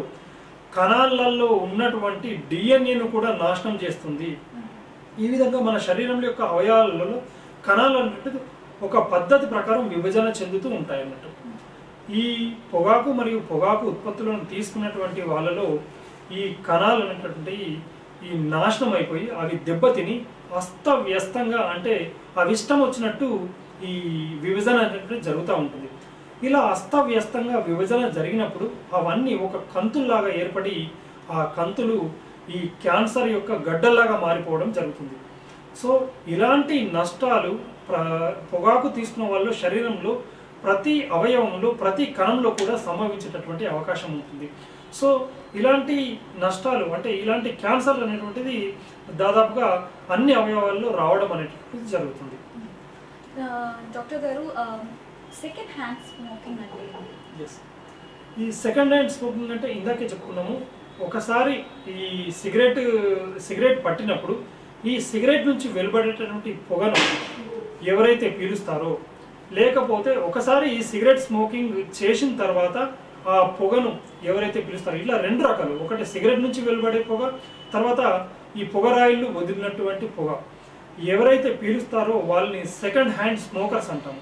కణాలలో ఉన్నటువంటి డిఎన్ఏను కూడా నాశనం చేస్తుంది ఈ విధంగా మన శరీరం యొక్క అవయవాలలో కణాలు అనేటువంటిది ఒక పద్ధతి ప్రకారం విభజన చెందుతూ ఉంటాయి అన్నట్టు ఈ పొగాకు మరియు పొగాకు ఉత్పత్తులను తీసుకున్నటువంటి వాళ్ళలో ఈ కణాలు అనేటువంటి ఈ నాశనం అయిపోయి అవి దెబ్బతిని అస్తవ్యస్తంగా అంటే అవి ఇష్టం వచ్చినట్టు ఈ విభజన అనేటువంటిది జరుగుతూ ఉంటుంది ఇలా అస్తవ్యస్తంగా విభజన జరిగినప్పుడు అవన్నీ ఒక కంతుల్లాగా ఏర్పడి ఆ కంతులు ఈ క్యాన్సర్ యొక్క గడ్డల్లాగా మారిపోవడం జరుగుతుంది సో ఇలాంటి నష్టాలు ప్ర పొగాకు తీసుకున్న వాళ్ళు శరీరంలో ప్రతి అవయవంలో ప్రతి కణంలో కూడా సంభవించేటటువంటి అవకాశం ఉంటుంది సో ఇలాంటి నష్టాలు అంటే ఇలాంటి క్యాన్సర్ అనేటువంటిది దాదాపుగా అన్ని అవయవాల్లో రావడం అనేటువంటిది జరుగుతుంది ఆ, డాక్టర్ గారు సెకండ్ హ్యాండ్ స్మోకింగ్ అంటే ఏంటి? ఎస్ ఈ సెకండ్ హ్యాండ్ స్మోకింగ్ అంటే ఇందాకే చెప్పుకున్నాము ఒకసారి ఈ సిగరెట్ సిగరెట్ పట్టినప్పుడు ఈ సిగరెట్ నుంచి వెలువడేటటువంటి పొగను ఎవరైతే పీలుస్తారో లేకపోతే ఒకసారి ఈ సిగరెట్ స్మోకింగ్ చేసిన తర్వాత ఆ పొగను ఎవరైతే పీలుస్తారో ఇలా రెండు రకాలు ఒకటి సిగరెట్ నుంచి వెలువడే పొగ తర్వాత ఈ పొగరాయిలు వదిలినటువంటి పొగ ఎవరైతే పీలుస్తారో వాళ్ళని సెకండ్ హ్యాండ్ స్మోకర్స్ అంటాము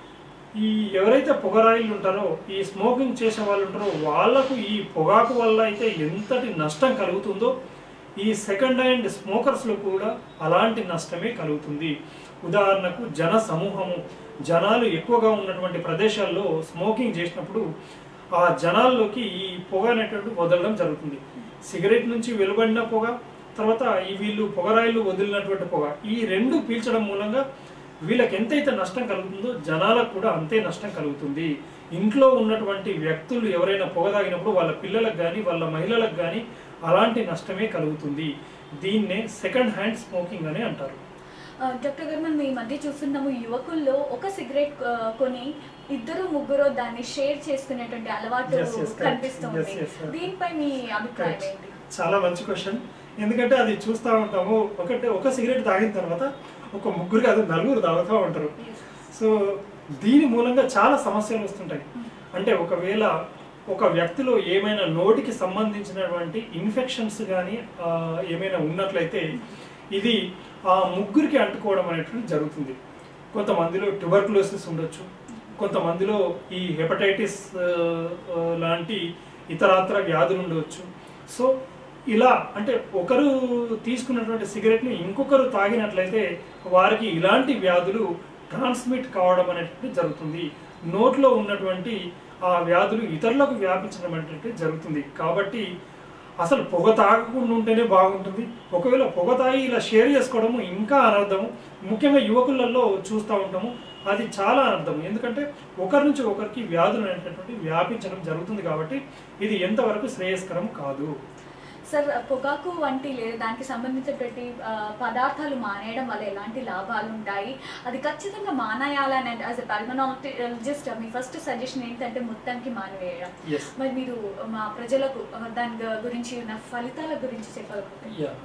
ఈ ఎవరైతే పొగరాయిలు ఉంటారో ఈ స్మోకింగ్ చేసే వాళ్ళు ఉంటారో వాళ్ళకు ఈ పొగాకు వల్ల అయితే ఎంతటి నష్టం కలుగుతుందో ఈ సెకండ్ హ్యాండ్ స్మోకర్స్లో కూడా అలాంటి నష్టమే కలుగుతుంది ఉదాహరణకు జన సమూహము జనాలు ఎక్కువగా ఉన్నటువంటి ప్రదేశాల్లో స్మోకింగ్ చేసినప్పుడు ఆ జనాల్లోకి ఈ పొగ అనేటువంటి వదలడం జరుగుతుంది సిగరెట్ నుంచి వెలువడిన పొగ తర్వాత ఈ వీళ్ళు పొగరాయిలు వదిలినటువంటి పొగ ఈ రెండు పీల్చడం మూలంగా వీళ్ళకి ఎంతైతే నష్టం కలుగుతుందో జనాలకు కూడా అంతే నష్టం కలుగుతుంది ఇంట్లో ఉన్నటువంటి వ్యక్తులు ఎవరైనా పొగ తాగినప్పుడు వాళ్ళ పిల్లలకు కానీ వాళ్ళ మహిళలకు కానీ అలాంటి నష్టమే కలుగుతుంది దీన్నే సెకండ్ హ్యాండ్ స్మోకింగ్ అని అంటారు ఆ, డాక్టర్ గారు మనం ఈ మధ్య చూస్తున్నాము యువకుల్లో ఒక సిగరెట్ ఆ, కొని ఇద్దరు ముగ్గురు దాన్ని షేర్ చేసుకునేటువంటి అలవాటు Yes, yes, correct. కనిపిస్తుంది Yes, yes, sir. దీనిపై మీ అభిప్రాయం Correct. ఏంటి చాలా మంచి క్వశ్చన్ ఎందుకంటే అది చూస్తూ ఉంటాము ఒకటే ఒక సిగరెట్ తాగిన తర్వాత ఒక ముగ్గురు కాదు నలుగురు తాగుతూ ఉంటారు సో దీని మూలంగా చాలా సమస్యలు వస్తుంటాయి అంటే ఒకవేళ ఒక వ్యక్తిలో ఏమైనా నోటికి సంబంధించినటువంటి ఇన్ఫెక్షన్స్ కానీ ఏమైనా ఉన్నట్లయితే ఇది ఆ ముగ్గురికి అంటుకోవడం అనేటువంటి జరుగుతుంది కొంతమందిలో ట్యూబర్కులోసిస్ ఉండొచ్చు కొంతమందిలో ఈ హెపటైటిస్ ఆ, ఆ, లాంటి ఇతరాత్ర వ్యాధులు ఉండవచ్చు సో ఇలా అంటే ఒకరు తీసుకున్నటువంటి సిగరెట్ని ఇంకొకరు తాగినట్లయితే వారికి ఇలాంటి వ్యాధులు ట్రాన్స్మిట్ కావడం అనేటువంటి జరుగుతుంది నోట్లో ఉన్నటువంటి ఆ వ్యాధులు ఇతరులకు వ్యాపించడం అనేటువంటి జరుగుతుంది కాబట్టి అసలు పొగ తాగకుండా ఉంటేనే బాగుంటుంది ఒకవేళ పొగ తాగి ఇలా షేర్ చేసుకోవడము ఇంకా అనర్థము ముఖ్యంగా యువకులలో చూస్తూ ఉంటాము అది చాలా అనర్థం ఎందుకంటే ఒకరి నుంచి ఒకరికి వ్యాధులు అనేటటువంటి వ్యాపించడం జరుగుతుంది కాబట్టి ఇది ఎంతవరకు శ్రేయస్కరం కాదు సార్ పొగాకు వంటి లేదా దానికి సంబంధించినటువంటి ఆ, పదార్థాలు మానేయడం వల్ల ఎలాంటి లాభాలు ఉంటాయి అది ఖచ్చితంగా మానేయాలని యాజ్ ఎ పల్మనాలజిస్ట్ మీ ఫస్ట్ సజెషన్ ఏంటంటే మొత్తానికి మానివేయడం ఎస్ మరి మీరు మా ప్రజలకు ఆ, దాని గు- గురించి ఉన్న ఫలితాల గురించి చెప్పగలుగుతారు యా.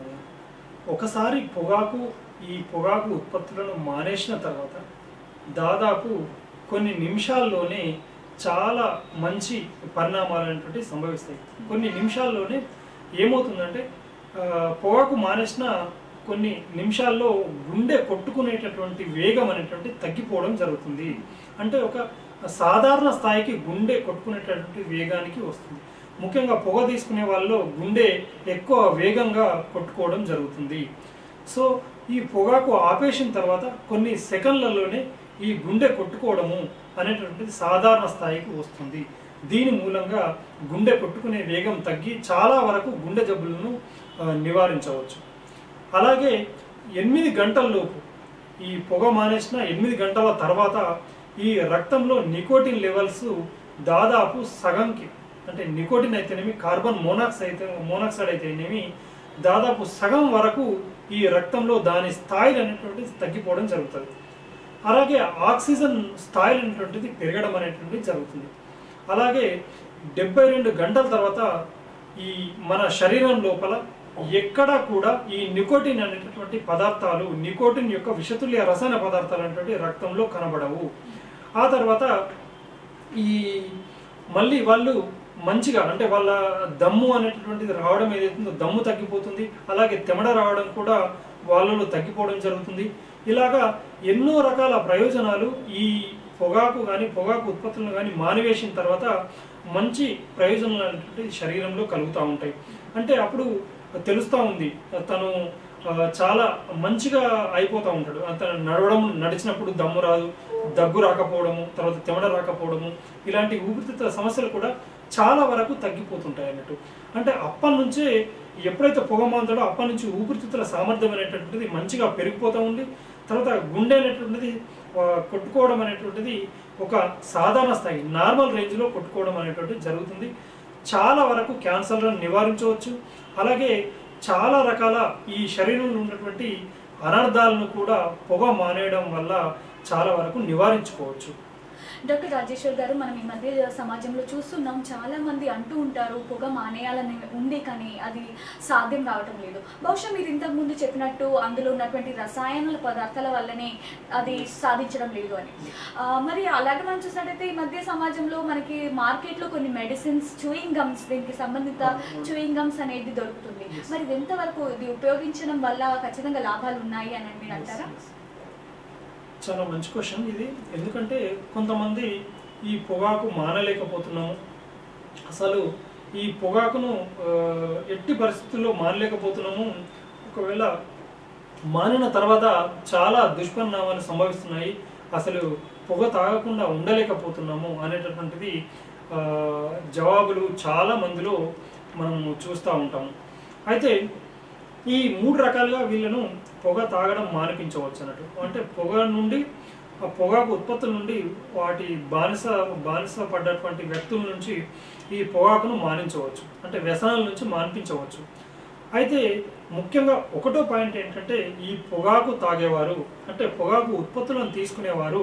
ఒకసారి పొగాకు ఈ పొగాకు ఉత్పత్తులను మానేసిన తర్వాత దాదాపు కొన్ని నిమిషాల్లోనే చాలా మంచి పరిణామాలు అనేటువంటి సంభవిస్తాయి కొన్ని నిమిషాల్లోనే ఏమవుతుందంటే ఆ, పొగాకు మానేసిన కొన్ని నిమిషాల్లో గుండె కొట్టుకునేటటువంటి వేగం అనేటువంటి తగ్గిపోవడం జరుగుతుంది అంటే ఒక సాధారణ స్థాయికి గుండె కొట్టుకునేటటువంటి వేగానికి వస్తుంది ముఖ్యంగా పొగ తీసుకునే వాళ్ళలో గుండె ఎక్కువ వేగంగా కొట్టుకోవడం జరుగుతుంది సో ఈ పొగాకు ఆపేసిన తర్వాత కొన్ని సెకండ్లలోనే ఈ గుండె కొట్టుకోవడము అనేటువంటిది సాధారణ స్థాయికి వస్తుంది దీని మూలంగా గుండె కొట్టుకునే వేగం తగ్గి చాలా వరకు గుండె జబ్బులను ఆ, నివారించవచ్చు అలాగే ఎనిమిది గంటల్లోపు ఈ పొగ మానేసిన ఎనిమిది గంటల తర్వాత ఈ రక్తంలో నికోటిన్ లెవెల్స్ దాదాపు సగంకి అంటే నికోటిన్ అయితేనేమి కార్బన్ మోనాక్సైడ్ అయితే మోనాక్సైడ్ అయితేనేమి దాదాపు సగం వరకు ఈ రక్తంలో దాని స్థాయిలు అనేటువంటిది తగ్గిపోవడం జరుగుతుంది అలాగే ఆక్సిజన్ స్థాయిలు అనేటువంటిది పెరగడం అనేటువంటిది జరుగుతుంది అలాగే డెబ్బై రెండు గంటల తర్వాత ఈ మన శరీరం లోపల ఎక్కడా కూడా ఈ నికోటిన్ అనేటటువంటి పదార్థాలు నికోటిన్ యొక్క విషతుల్య రసాయన పదార్థాలు అనేటువంటి రక్తంలో కనబడవు ఆ తర్వాత ఈ మళ్ళీ వాళ్ళు మంచిగా అంటే వాళ్ళ దమ్ము అనేటటువంటిది రావడం ఏదైతుందో దమ్ము తగ్గిపోతుంది అలాగే తెమడ రావడం కూడా వాళ్ళలో తగ్గిపోవడం జరుగుతుంది ఇలాగా ఎన్నో రకాల ప్రయోజనాలు ఈ పొగాకు కానీ పొగాకు ఉత్పత్తులను కానీ మానివేసిన తర్వాత మంచి ప్రయోజనాలు అనేటువంటి శరీరంలో కలుగుతూ ఉంటాయి అంటే అప్పుడు తెలుస్తూ ఉంది తను ఆ, చాలా మంచిగా అయిపోతూ ఉంటాడు తను నడవడం నడిచినప్పుడు దమ్ము రాదు దగ్గు రాకపోవడము తర్వాత తెమడ రాకపోవడము ఇలాంటి ఊపిరితిత్తుల సమస్యలు కూడా చాలా వరకు తగ్గిపోతుంటాయి అన్నట్టు అంటే అప్పటి నుంచే ఎప్పుడైతే పొగ మాంతాడో అప్పటి నుంచి ఊపిరితిత్తుల సామర్థ్యం అనేటటువంటిది మంచిగా పెరిగిపోతూ ఉంది తర్వాత గుండె అనేటువంటిది ఆ, కొట్టుకోవడం అనేటువంటిది ఒక సాధారణ స్థాయి నార్మల్ రేంజ్లో కొట్టుకోవడం అనేటువంటిది జరుగుతుంది చాలా వరకు క్యాన్సర్లను నివారించవచ్చు అలాగే చాలా రకాల ఈ శరీరంలో ఉన్నటువంటి అనర్థాలను కూడా పొగ మానేయడం వల్ల చాలా వరకు నివారించుకోవచ్చు డాక్టర్ రాజేశ్వర్ గారు మనం ఈ మధ్య సమాజంలో చూస్తున్నాం చాలా మంది అంటూ ఉంటారు పొగ మానేయాలని ఉంది కానీ అది సాధ్యం కావటం లేదు బహుశా మీరు ఇంతకు ముందు చెప్పినట్టు అందులో ఉన్నటువంటి రసాయనాల పదార్థాల వల్లనే అది సాధించడం లేదు అని ఆ, మరి అలాగే మనం చూసినట్టయితే ఈ మధ్య సమాజంలో మనకి మార్కెట్లో కొన్ని మెడిసిన్స్ చూయింగ్ గమ్స్ దీనికి సంబంధిత చూయింగ్ గమ్స్ అనేది దొరుకుతుంది మరి ఇది ఎంతవరకు ఇది ఉపయోగించడం వల్ల ఖచ్చితంగా లాభాలు ఉన్నాయి అని మీరు అంటారా చాలా మంచి క్వశ్చన్ ఇది ఎందుకంటే కొంతమంది ఈ పొగాకు మానలేకపోతున్నాము అసలు ఈ పొగాకును ఆ, ఎట్టి పరిస్థితుల్లో మానలేకపోతున్నాము ఒకవేళ మానిన తర్వాత చాలా దుష్పరిణామాలు సంభవిస్తున్నాయి అసలు పొగ తాగకుండా ఉండలేకపోతున్నాము అనేటటువంటిది ఆ, జవాబులు చాలా మందిలో మనము చూస్తూ ఉంటాము అయితే ఈ మూడు రకాలుగా వీళ్ళను పొగ తాగడం మానిపించవచ్చు అన్నట్టు అంటే పొగ నుండి ఆ పొగాకు ఉత్పత్తుల నుండి వాటి బానిస బానిస పడ్డటువంటి వ్యక్తుల నుంచి ఈ పొగాకును మానించవచ్చు అంటే వ్యసనాల నుంచి మానిపించవచ్చు అయితే ముఖ్యంగా ఒకటో పాయింట్ ఏంటంటే ఈ పొగాకు తాగేవారు అంటే పొగాకు ఉత్పత్తులను తీసుకునేవారు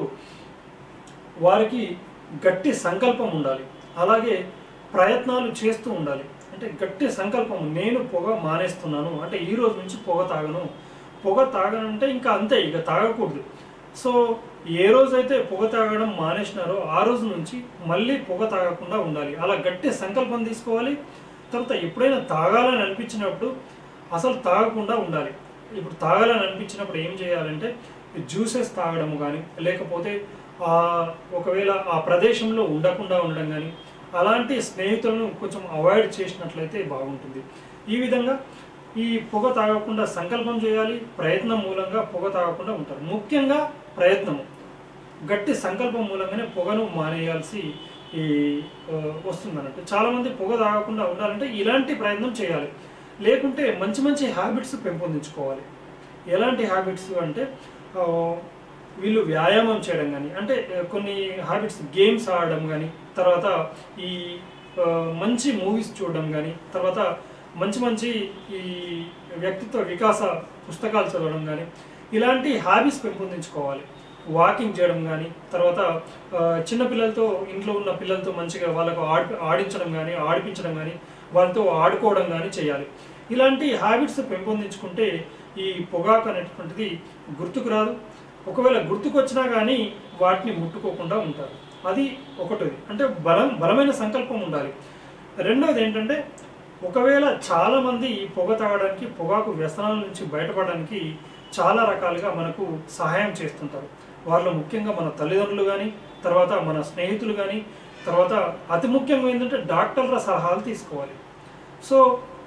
వారికి గట్టి సంకల్పం ఉండాలి అలాగే ప్రయత్నాలు చేస్తూ ఉండాలి అంటే గట్టి సంకల్పం నేను పొగ మానేస్తున్నాను అంటే ఈ రోజు నుంచి పొగ తాగను పొగ తాగనంటే ఇంకా అంతే ఇక తాగకూడదు సో ఏ రోజైతే పొగ తాగడం మానేసినారో ఆ రోజు నుంచి మళ్ళీ పొగ తాగకుండా ఉండాలి అలా గట్టి సంకల్పం తీసుకోవాలి తర్వాత ఎప్పుడైనా తాగాలని అనిపించినప్పుడు అసలు తాగకుండా ఉండాలి ఇప్పుడు తాగాలని అనిపించినప్పుడు ఏం చేయాలంటే జ్యూసెస్ తాగడం కానీ లేకపోతే ఆ ఒకవేళ ఆ ప్రదేశంలో ఉండకుండా ఉండడం కానీ అలాంటి స్నేహితులను కొంచెం అవాయిడ్ చేసినట్లయితే బాగుంటుంది ఈ విధంగా ఈ పొగ తాగకుండా సంకల్పం చేయాలి ప్రయత్నం మూలంగా పొగ తాగకుండా ఉంటారు ముఖ్యంగా ప్రయత్నము గట్టి సంకల్పం మూలంగానే పొగను మానేయాల్సి ఈ ఆ, వస్తుందన్నట్టు చాలామంది పొగ తాగకుండా ఉండాలంటే ఇలాంటి ప్రయత్నం చేయాలి లేకుంటే మంచి మంచి హ్యాబిట్స్ పెంపొందించుకోవాలి ఎలాంటి హ్యాబిట్స్ అంటే ఆ, వీళ్ళు వ్యాయామం చేయడం కానీ అంటే ఆ, కొన్ని హ్యాబిట్స్ గేమ్స్ ఆడడం కానీ తర్వాత ఈ ఆ, మంచి మూవీస్ చూడడం కానీ తర్వాత మంచి మంచి ఈ వ్యక్తిత్వ వికాస పుస్తకాలు చదవడం కానీ ఇలాంటి హాబీస్ పెంపొందించుకోవాలి వాకింగ్ చేయడం కానీ తర్వాత ఆ, చిన్న పిల్లలతో ఇంట్లో ఉన్న పిల్లలతో మంచిగా వాళ్ళకు ఆడి ఆడించడం కానీ ఆడిపించడం కానీ వాళ్ళతో ఆడుకోవడం కానీ చేయాలి ఇలాంటి హ్యాబిట్స్ పెంపొందించుకుంటే ఈ పొగాకు అనేటువంటిది గుర్తుకు రాదు ఒకవేళ గుర్తుకొచ్చినా కానీ వాటిని ముట్టుకోకుండా ఉంటారు అది ఒకటి అంటే బలం బలమైన సంకల్పం ఉండాలి రెండవది ఏంటంటే ఒకవేళ చాలా మంది ఈ పొగ తాగడానికి పొగాకు వ్యసనాల నుంచి బయటపడడానికి చాలా రకాలుగా మనకు సహాయం చేస్తుంటారు వాళ్ళలో ముఖ్యంగా మన తల్లిదండ్రులు కానీ తర్వాత మన స్నేహితులు కానీ తర్వాత అతి ముఖ్యంగా ఏంటంటే డాక్టర్ల సలహాలు తీసుకోవాలి సో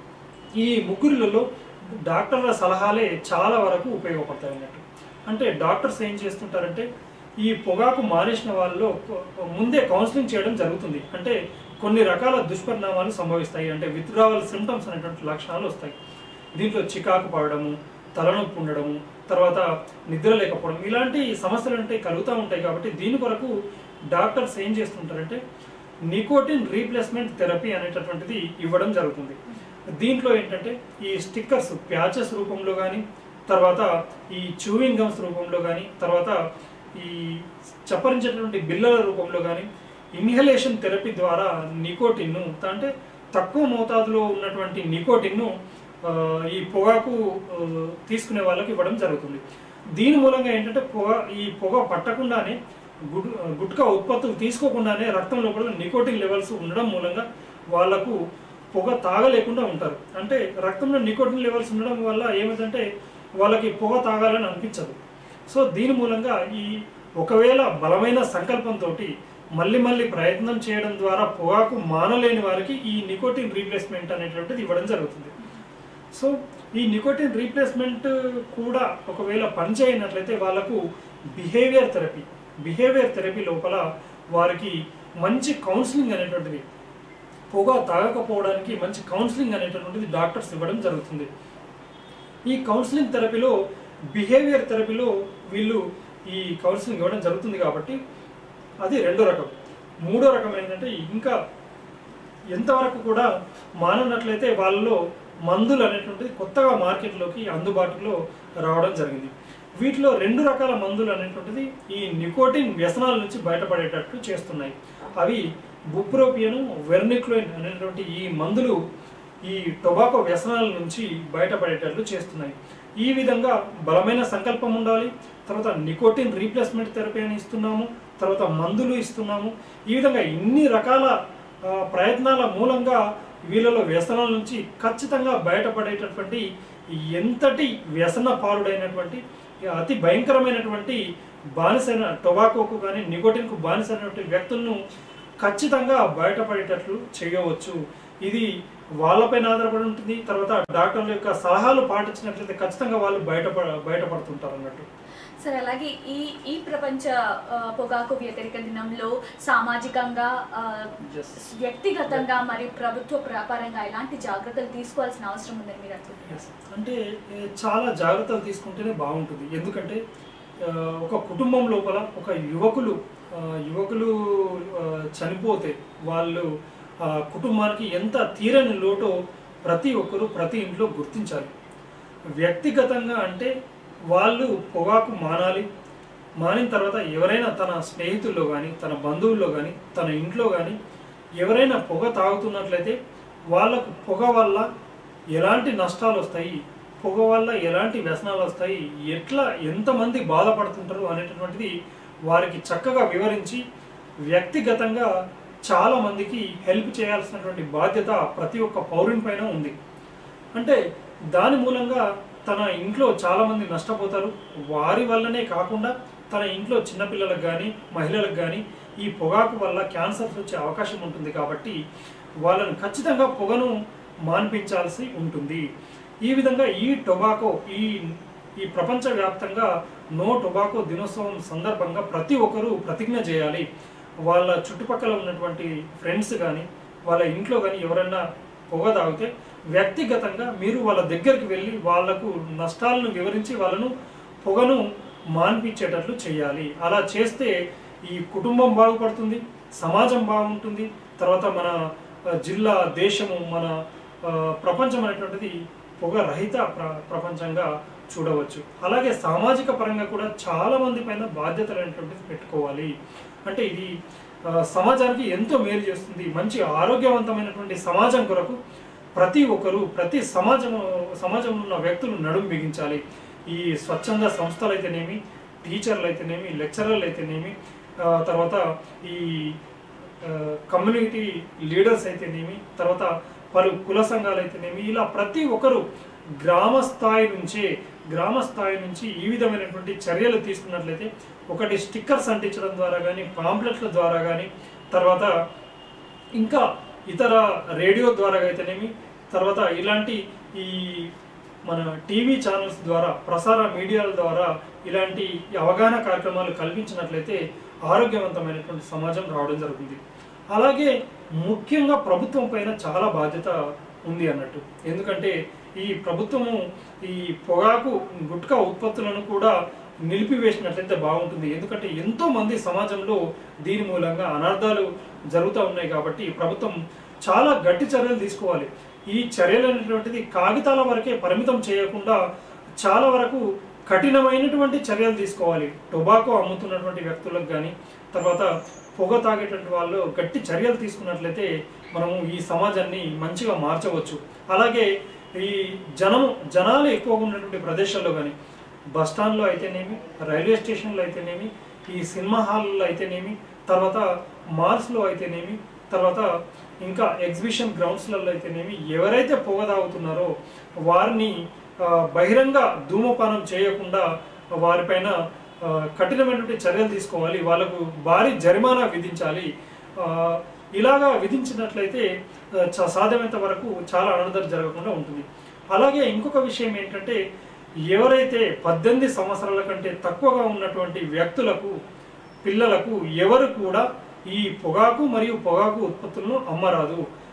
ఈ ముగ్గురిలలో డాక్టర్ల సలహాలే చాలా వరకు ఉపయోగపడతాయి అన్నట్టు అంటే డాక్టర్స్ ఏం చేస్తుంటారంటే ఈ పొగాకు మానేసిన వాళ్ళలో ముందే కౌన్సిలింగ్ చేయడం జరుగుతుంది అంటే కొన్ని రకాల దుష్పరిణామాలు సంభవిస్తాయి అంటే విత్డ్రావల్ సిమ్టమ్స్ అనేటువంటి లక్షణాలు వస్తాయి దీంట్లో చికాకు పడడము తలనొప్పి ఉండడము తర్వాత నిద్ర లేకపోవడం ఇలాంటి సమస్యలు అంటే కలుగుతూ ఉంటాయి కాబట్టి దీని కొరకు డాక్టర్స్ ఏం చేస్తుంటారంటే నికోటిన్ రీప్లేస్మెంట్ థెరపీ అనేటటువంటిది ఇవ్వడం జరుగుతుంది దీంట్లో ఏంటంటే ఈ స్టిక్కర్స్ ప్యాచెస్ రూపంలో కానీ తర్వాత ఈ చూవింగ్ గమ్స్ రూపంలో కానీ తర్వాత ఈ చప్పరించేటటువంటి బిల్లల రూపంలో కానీ ఇన్హలేషన్ థెరపీ ద్వారా నికోటిన్ను అంటే తక్కువ మోతాదులో ఉన్నటువంటి నికోటిన్ను ఆ, ఈ పొగాకు ఆ, తీసుకునే వాళ్ళకి ఇవ్వడం జరుగుతుంది దీని మూలంగా ఏంటంటే పొగ ఈ పొగ పట్టకుండానే గుడ్ గుట్కా ఉత్పత్తులు తీసుకోకుండానే రక్తం లోపల నికోటిన్ లెవెల్స్ ఉండడం మూలంగా వాళ్ళకు పొగ తాగలేకుండా ఉంటారు అంటే రక్తంలో నికోటిన్ లెవెల్స్ ఉండడం వల్ల ఏమిటంటే వాళ్ళకి పొగ తాగాలని అనిపించదు సో దీని మూలంగా ఈ ఒకవేళ బలమైన సంకల్పంతో మళ్ళీ మళ్ళీ ప్రయత్నం చేయడం ద్వారా పొగాకు మానలేని వారికి ఈ నికోటిన్ రీప్లేస్మెంట్ అనేటువంటిది ఇవ్వడం జరుగుతుంది సో ఈ నికోటిన్ రీప్లేస్మెంట్ కూడా ఒకవేళ పనిచేయనట్లయితే వాళ్ళకు బిహేవియర్ థెరపీ బిహేవియర్ థెరపీ లోపల వారికి మంచి కౌన్సిలింగ్ అనేటువంటిది పొగ తాగకపోవడానికి మంచి కౌన్సిలింగ్ అనేటటువంటిది డాక్టర్స్ ఇవ్వడం జరుగుతుంది ఈ కౌన్సిలింగ్ థెరపీలో బిహేవియర్ థెరపీలో వీళ్ళు ఈ కౌన్సిలింగ్ ఇవ్వడం జరుగుతుంది కాబట్టి అది రెండో రకం మూడో రకం ఏంటంటే ఇంకా ఎంతవరకు కూడా మాననట్లయితే వాళ్ళలో మందులు అనేటువంటిది కొత్తగా మార్కెట్లోకి అందుబాటులో రావడం జరిగింది వీటిలో రెండు రకాల మందులు అనేటువంటిది ఈ నికోటిన్ వ్యసనాల నుంచి బయటపడేటట్లు చేస్తున్నాయి అవి బుప్రోపియను వెర్నిక్లోయిన్ అనేటువంటి ఈ మందులు ఈ టొబాకో వ్యసనాల నుంచి బయటపడేటట్లు చేస్తున్నాయి ఈ విధంగా బలమైన సంకల్పం ఉండాలి తర్వాత నికోటిన్ రీప్లేస్మెంట్ థెరపీ అని ఇస్తున్నాము తర్వాత మందులు ఇస్తున్నాము ఈ విధంగా ఇన్ని రకాల ఆ, ప్రయత్నాల మూలంగా వీళ్ళలో వ్యసనాల నుంచి ఖచ్చితంగా బయటపడేటటువంటి ఎంతటి వ్యసన పాలుడైనటువంటి అతి భయంకరమైనటువంటి బానిసైన టొబాకోకు కానీ నికోటిన్కు బానిసైనటువంటి వ్యక్తులను ఖచ్చితంగా బయటపడేటట్లు చేయవచ్చు ఇది వాళ్ళపైన ఆధారపడి ఉంటుంది తర్వాత డాక్టర్ల యొక్క సలహాలు పాటించినట్లయితే ఖచ్చితంగా వాళ్ళు బయటపడ బయటపడుతుంటారు అన్నట్టు సరే అలాగే ఈ ఈ ప్రపంచ ఆ, పొగాకు వ్యతిరేక దినంలో సామాజికంగా ఆ, Yes. వ్యక్తిగతంగా మరియు ప్రభుత్వ వ్యాపారంగా ఎలాంటి జాగ్రత్తలు తీసుకోవాల్సిన అవసరం ఉందని మీరు అనుకుంటున్నారు Yes. అంటే ఏ, చాలా జాగ్రత్తలు తీసుకుంటేనే బాగుంటుంది ఎందుకంటే ఆ, ఒక కుటుంబం లోపల ఒక యువకులు ఆ, యువకులు ఆ, చనిపోతే వాళ్ళు ఆ కుటుంబానికి ఎంత తీరని లోటో ప్రతి ఒక్కరూ ప్రతి ఇంట్లో గుర్తించాలి వ్యక్తిగతంగా అంటే వాళ్ళు పొగాకు మానాలి మానిన తర్వాత ఎవరైనా తన స్నేహితుల్లో కానీ తన బంధువుల్లో కానీ తన ఇంట్లో కానీ ఎవరైనా పొగ తాగుతున్నట్లయితే వాళ్ళకు పొగ వల్ల ఎలాంటి నష్టాలు వస్తాయి పొగ వల్ల ఎలాంటి వ్యసనాలు వస్తాయి ఎట్లా ఎంతమంది బాధపడుతుంటారు అనేటటువంటిది వారికి చక్కగా వివరించి వ్యక్తిగతంగా చాలా మందికి హెల్ప్ చేయాల్సినటువంటి బాధ్యత ప్రతి ఒక్క పౌరుని పైన ఉంది అంటే దాని మూలంగా తన ఇంట్లో చాలా మంది నష్టపోతారు వారి వల్లనే కాకుండా తన ఇంట్లో చిన్నపిల్లలకు కానీ మహిళలకు కానీ ఈ పొగాకు వల్ల క్యాన్సర్స్ వచ్చే అవకాశం ఉంటుంది కాబట్టి వాళ్ళని ఖచ్చితంగా పొగను మాన్పించాల్సి ఉంటుంది ఈ విధంగా ఈ టొబాకో ఈ ఈ ప్రపంచవ్యాప్తంగా నో టొబాకో దినోత్సవం సందర్భంగా ప్రతి ఒక్కరూ ప్రతిజ్ఞ చేయాలి వాళ్ళ చుట్టుపక్కల ఉన్నటువంటి ఫ్రెండ్స్ కానీ వాళ్ళ ఇంట్లో కానీ ఎవరైనా పొగ తాగితే వ్యక్తిగతంగా మీరు వాళ్ళ దగ్గరికి వెళ్ళి వాళ్లకు నష్టాలను వివరించి వాళ్ళను పొగను మాన్పించేటట్లు చేయాలి అలా చేస్తే ఈ కుటుంబం బాగుపడుతుంది సమాజం బాగుంటుంది తర్వాత మన ఆ, జిల్లా దేశము మన ఆ, ప్రపంచం అనేటువంటిది పొగ రహిత ప్ర ప్రపంచంగా చూడవచ్చు అలాగే సామాజిక పరంగా కూడా చాలా మంది పైన బాధ్యతలు అనేటువంటిది పెట్టుకోవాలి అంటే ఇది ఆ, సమాజానికి ఎంతో మేలు చేస్తుంది మంచి ఆరోగ్యవంతమైనటువంటి సమాజం కొరకు ప్రతి ఒక్కరు ప్రతి సమాజం సమాజంలో ఉన్న వ్యక్తులు నడుం బిగించాలి ఈ స్వచ్ఛంద సంస్థలు అయితేనేమి టీచర్లు అయితేనేమి లెక్చరర్లు అయితేనేమి ఆ, తర్వాత ఈ ఆ, కమ్యూనిటీ లీడర్స్ అయితేనేమి తర్వాత పలు కుల సంఘాలు అయితేనేమి ఇలా ప్రతి ఒక్కరు గ్రామ స్థాయి నుంచే గ్రామ స్థాయి నుంచి ఈ విధమైనటువంటి చర్యలు తీసుకున్నట్లయితే ఒకటి స్టిక్కర్స్ అంటించడం ద్వారా కానీ పాంప్లెట్ల ద్వారా కానీ తర్వాత ఇంకా ఇతర రేడియో ద్వారా అయితేనేమి తర్వాత ఇలాంటి ఈ మన టీవీ ఛానల్స్ ద్వారా ప్రసార మీడియాల ద్వారా ఇలాంటి అవగాహన కార్యక్రమాలు కల్పించినట్లయితే ఆరోగ్యవంతమైనటువంటి సమాజం రావడం జరుగుతుంది అలాగే ముఖ్యంగా ప్రభుత్వం పైన చాలా బాధ్యత ఉంది అన్నట్టు ఎందుకంటే ఈ ప్రభుత్వము ఈ పొగాకు గుట్కా ఉత్పత్తులను కూడా నిలిపివేసినట్లయితే బాగుంటుంది ఎందుకంటే ఎంతో మంది సమాజంలో దీని మూలంగా అనర్థాలు జరుగుతూ ఉన్నాయి కాబట్టి ప్రభుత్వం చాలా గట్టి చర్యలు తీసుకోవాలి ఈ చర్యలు అనేటువంటిది కాగితాల వరకే పరిమితం చేయకుండా చాలా వరకు కఠినమైనటువంటి చర్యలు తీసుకోవాలి టొబాకో అమ్ముతున్నటువంటి వ్యక్తులకు కానీ తర్వాత పొగ తాగేటువంటి వాళ్ళు గట్టి చర్యలు తీసుకున్నట్లయితే మనము ఈ సమాజాన్ని మంచిగా మార్చవచ్చు అలాగే ఈ జనం జనాలు ఎక్కువగా ఉన్నటువంటి ప్రదేశాల్లో కానీ బస్ స్టాండ్లో అయితేనేమి రైల్వే స్టేషన్లో అయితేనేమి ఈ సినిమా హాల్లో అయితేనేమి తర్వాత మాల్స్లో అయితేనేమి తర్వాత ఇంకా ఎగ్జిబిషన్ గ్రౌండ్స్లలో అయితేనేమి ఎవరైతే పొగ తాగుతున్నారో వారిని ఆ, బహిరంగ ధూమపానం చేయకుండా వారిపైన ఆ, కఠినమైనటువంటి చర్యలు తీసుకోవాలి వాళ్ళకు భారీ జరిమానా విధించాలి ఆ, ఇలాగా విధించినట్లయితే ఆ, చ- సాధ్యమైనంత వరకు చాలా అనర్థాలు జరగకుండా ఉంటుంది అలాగే ఇంకొక విషయం ఏంటంటే ఎవరైతే పద్దెనిమిది సంవత్సరాల కంటే తక్కువగా ఉన్నటువంటి వ్యక్తులకు పిల్లలకు ఎవరు కూడా ఈ పొగాకు మరియు పొగాకు ఉత్పత్తులను అమ్మరాదు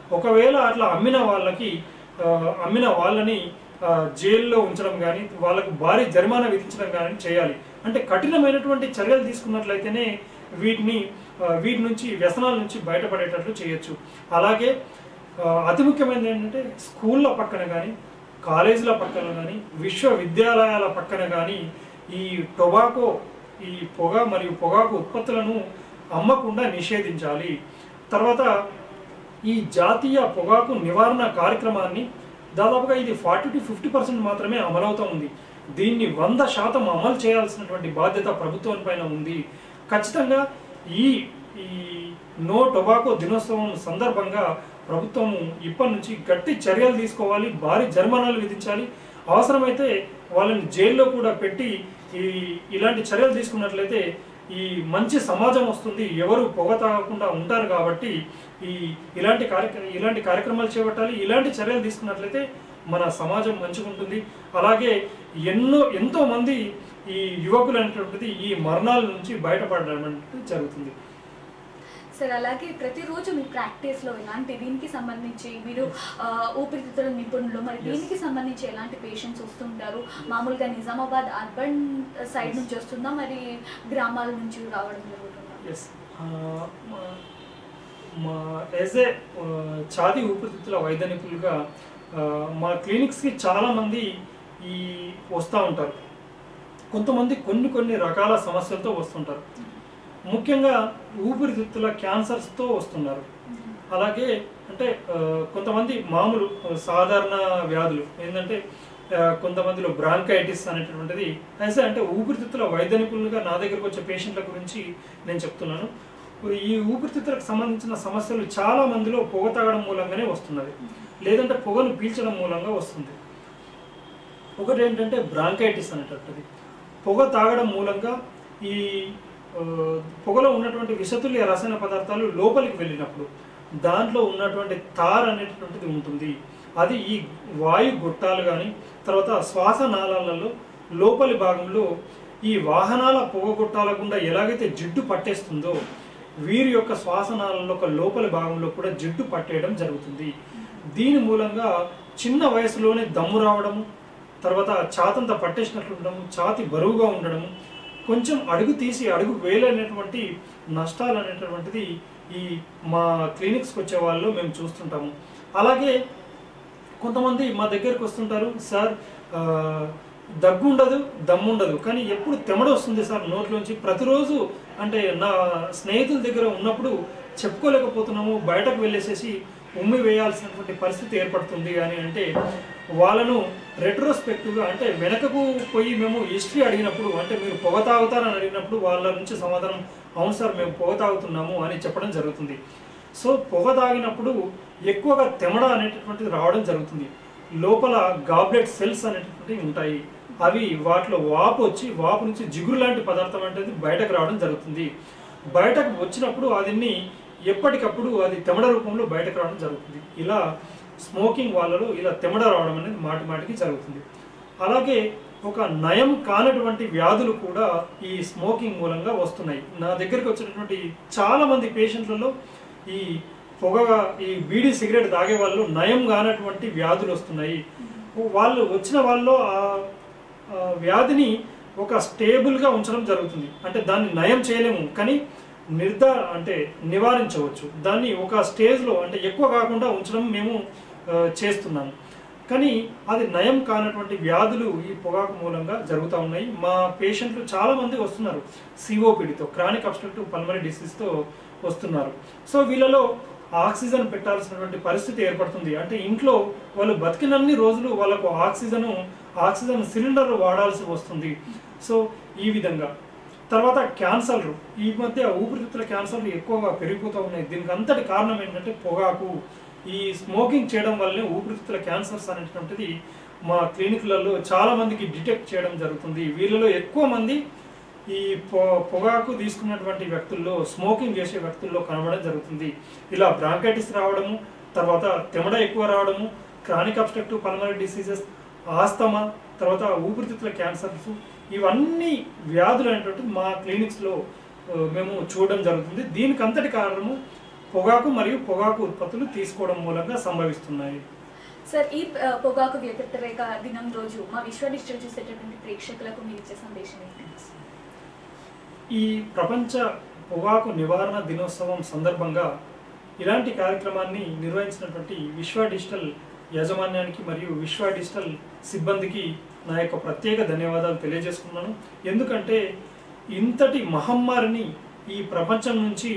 ఒకవేళ అట్లా అమ్మిన వాళ్ళకి ఆ, అమ్మిన వాళ్ళని ఆ, జైల్లో ఉంచడం కానీ వాళ్ళకు భారీ జరిమానా విధించడం కానీ చేయాలి అంటే కఠినమైనటువంటి చర్యలు తీసుకున్నట్లయితేనే వీటిని ఆ, వీటి నుంచి వ్యసనాల నుంచి బయటపడేటట్లు చేయొచ్చు అలాగే ఆ, అతి ముఖ్యమైనది ఏంటంటే స్కూళ్ళ పక్కన కానీ కాలేజీల పక్కన కానీ విశ్వవిద్యాలయాల పక్కన కానీ ఈ టొబాకో ఈ పొగ మరియు పొగాకు ఉత్పత్తులను అమ్మకుండా నిషేధించాలి తర్వాత ఈ జాతీయ పొగాకు నివారణ కార్యక్రమాన్ని దాదాపుగా ఇది ఫార్టీ టు ఫిఫ్టీ పర్సెంట్ మాత్రమే అమలవుతూ ఉంది దీన్ని వంద శాతం అమలు చేయాల్సినటువంటి బాధ్యత ప్రభుత్వం పైన ఉంది ఖచ్చితంగా ఈ ఈ నో టొబాకో దినోత్సవం సందర్భంగా ప్రభుత్వం ఇప్పటి నుంచి గట్టి చర్యలు తీసుకోవాలి భారీ జరిమానాలు విధించాలి అవసరమైతే వాళ్ళని జైల్లో కూడా పెట్టి ఈ ఇలాంటి చర్యలు తీసుకున్నట్లయితే ఈ మంచి సమాజం వస్తుంది ఎవరు పొగ తాగకుండా ఉంటారు కాబట్టి ఈ ఇలాంటి కార్యక్ర ఇలాంటి కార్యక్రమాలు చేపట్టాలి ఇలాంటి చర్యలు తీసుకున్నట్లయితే మన సమాజం మంచిగా ఉంటుంది అలాగే ఎన్నో ఎంతో మంది ఈ యువకులు అనేటువంటిది ఈ మరణాల నుంచి బయటపడడం అనేది జరుగుతుంది సార్ అలాగే ప్రతిరోజు మీ ప్రాక్టీస్ లో ఇలాంటి దీనికి సంబంధించి మీరు ఆ, ఊపిరితిత్తుల నిపుణులు మరి Yes. దీనికి సంబంధించి ఎలాంటి పేషెంట్స్ వస్తుంటారు మామూలుగా నిజామాబాద్ అర్బన్ సైడ్ Yes. నుంచి వస్తుందా మరి గ్రామాల నుంచి రావడం జరుగుతుందా ఎస్ మా యాజ్ ఏ ఛాతీ ఊపిరితిత్తుల వైద్య నిపుణులుగా ఆ, మా క్లినిక్స్కి చాలామంది ఈ వస్తూ ఉంటారు కొంతమంది కొన్ని కొన్ని రకాల సమస్యలతో వస్తుంటారు ముఖ్యంగా ఊపిరితిత్తుల క్యాన్సర్స్తో వస్తున్నారు అలాగే అంటే ఆ, కొంతమంది మామూలు ఆ, సాధారణ వ్యాధులు ఏంటంటే ఆ, కొంతమందిలో బ్రాంకైటిస్ అనేటటువంటిది అయితే అంటే ఊపిరితిత్తుల వైద్య నిపుణులుగా నా దగ్గరకు వచ్చే పేషెంట్ల గురించి నేను చెప్తున్నాను ఈ ఊపిరితిత్తులకు సంబంధించిన సమస్యలు చాలా మందిలో పొగ తాగడం మూలంగానే వస్తున్నది లేదంటే పొగను పీల్చడం మూలంగా వస్తుంది ఒకటి ఏంటంటే బ్రాంకైటిస్ అనేటటువంటిది పొగ తాగడం మూలంగా ఈ ఆ, పొగలో ఉన్నటువంటి విషతుల్య రసాయన పదార్థాలు లోపలికి వెళ్ళినప్పుడు దాంట్లో ఉన్నటువంటి తార్ అనేటటువంటిది ఉంటుంది అది ఈ వాయు గొట్టాలు కానీ తర్వాత శ్వాస నాళాలలో లోపలి భాగంలో ఈ వాహనాల పొగ గొట్టాల గుండా ఎలాగైతే జిడ్డు పట్టేస్తుందో వీరి యొక్క శ్వాసనాళాల యొక్క లోపలి భాగంలో కూడా జిడ్డు పట్టేయడం జరుగుతుంది దీని మూలంగా చిన్న వయసులోనే దమ్ము రావడము తర్వాత ఛాతంతా పట్టేసినట్లు ఉండడము ఛాతి బరువుగా ఉండడము కొంచెం అడుగు తీసి అడుగు వేయలేనటువంటి నష్టాలు అనేటటువంటిది ఈ మా క్లినిక్స్కి వచ్చే వాళ్ళు మేము చూస్తుంటాము అలాగే కొంతమంది మా దగ్గరికి వస్తుంటారు సార్ ఆ, దగ్గు ఉండదు దమ్ము ఉండదు కానీ ఎప్పుడు తెమడ వస్తుంది సార్ నోట్లోంచి ప్రతిరోజు అంటే నా స్నేహితుల దగ్గర ఉన్నప్పుడు చెప్పుకోలేకపోతున్నాము బయటకు వెళ్ళేసేసి ఉమ్మి వేయాల్సినటువంటి పరిస్థితి ఏర్పడుతుంది అని అంటే వాళ్ళను రెట్రోస్పెక్టివ్గా అంటే వెనకకు పోయి మేము హిస్టరీ అడిగినప్పుడు అంటే మీరు పొగ తాగుతారని అడిగినప్పుడు వాళ్ళ నుంచి సమాధానం అవును సార్ మేము పొగ తాగుతున్నాము అని చెప్పడం జరుగుతుంది సో పొగ తాగినప్పుడు ఎక్కువగా తెమడ అనేటటువంటిది రావడం జరుగుతుంది లోపల గాబ్లెట్ సెల్స్ అనేటటువంటివి ఉంటాయి అవి వాటిలో వాపు వచ్చి వాపు నుంచి జిగురు లాంటి పదార్థం అనేది బయటకు రావడం జరుగుతుంది బయటకు వచ్చినప్పుడు అదిన్ని ఎప్పటికప్పుడు అది తెమడ రూపంలో బయటకు రావడం జరుగుతుంది ఇలా స్మోకింగ్ వాళ్ళలో ఇలా తెమడ రావడం అనేది మాటి మాటికి జరుగుతుంది అలాగే ఒక నయం కానటువంటి వ్యాధులు కూడా ఈ స్మోకింగ్ మూలంగా వస్తున్నాయి నా దగ్గరికి వచ్చినటువంటి చాలా మంది పేషెంట్లలో ఈ పొగ ఈ బీడీ సిగరెట్ తాగే వాళ్ళు నయం కానటువంటి వ్యాధులు వస్తున్నాయి వాళ్ళు వచ్చిన వాళ్ళు ఆ ఆ వ్యాధిని ఒక స్టేబుల్గా ఉంచడం జరుగుతుంది అంటే దాన్ని నయం చేయలేము కానీ నిర్ధా అంటే నివారించవచ్చు దాన్ని ఒక స్టేజ్లో అంటే ఎక్కువ కాకుండా ఉంచడం మేము ఆ, చేస్తున్నాము కానీ అది నయం కానటువంటి వ్యాధులు ఈ పొగాకు మూలంగా జరుగుతూ ఉన్నాయి మా పేషెంట్లు చాలా మంది వస్తున్నారు సిఓపిడితో క్రానిక్ అబ్స్ట్రక్టివ్ పల్మరీ డిసీజ్తో వస్తున్నారు సో వీళ్ళలో ఆక్సిజన్ పెట్టాల్సినటువంటి పరిస్థితి ఏర్పడుతుంది అంటే ఇంట్లో వాళ్ళు బతికినన్ని రోజులు వాళ్ళకు ఆక్సిజన్ ఆక్సిజన్ సిలిండర్ వాడాల్సి వస్తుంది సో ఈ విధంగా తర్వాత క్యాన్సర్లు ఈ మధ్య ఊపిరితిత్తుల క్యాన్సర్లు ఎక్కువగా పెరిగిపోతూ ఉన్నాయి దీనికి అంతటి కారణం ఏంటంటే పొగాకు ఈ స్మోకింగ్ చేయడం వల్లనే ఊపిరితిత్తుల క్యాన్సర్స్ అనేటువంటిది మా క్లినిక్లలో చాలా మందికి డిటెక్ట్ చేయడం జరుగుతుంది వీళ్ళలో ఎక్కువ మంది ఈ పొ పొగాకు తీసుకున్నటువంటి వ్యక్తుల్లో స్మోకింగ్ చేసే వ్యక్తుల్లో కనబడడం జరుగుతుంది ఇలా బ్రాంకైటిస్ రావడము తర్వాత తెమడ ఎక్కువ రావడము chronic obstructive pulmonary diseases asthma తర్వాత ఊపిరితిత్తుల క్యాన్సర్స్ ఇవన్నీ వ్యాధులు అనేటువంటి మా క్లినిక్స్లో ఆ, మేము చూడడం జరుగుతుంది దీనికి అంతటి కారణము పొగాకు మరియు పొగాకు ఉత్పత్తులు తీసుకోవడం మూలంగా సంభవిస్తున్నాయి సార్ ఈ ఆ, పొగాకు వ్యతిరేక దినం రోజు మా విశ్వ డిజిటల్ చూసేటటువంటి ప్రేక్షకులకు మీరు ఇచ్చే సందేశం ఏంటి ఈ ప్రపంచ పొగాకు నివారణ దినోత్సవం సందర్భంగా ఇలాంటి కార్యక్రమాన్ని నిర్వహించినటువంటి విశ్వ డిజిటల్ యాజమాన్యానికి మరియు విశ్వ డిజిటల్ సిబ్బందికి నా యొక్క ప్రత్యేక ధన్యవాదాలు తెలియజేసుకున్నాను ఎందుకంటే ఇంతటి మహమ్మారిని ఈ ప్రపంచం నుంచి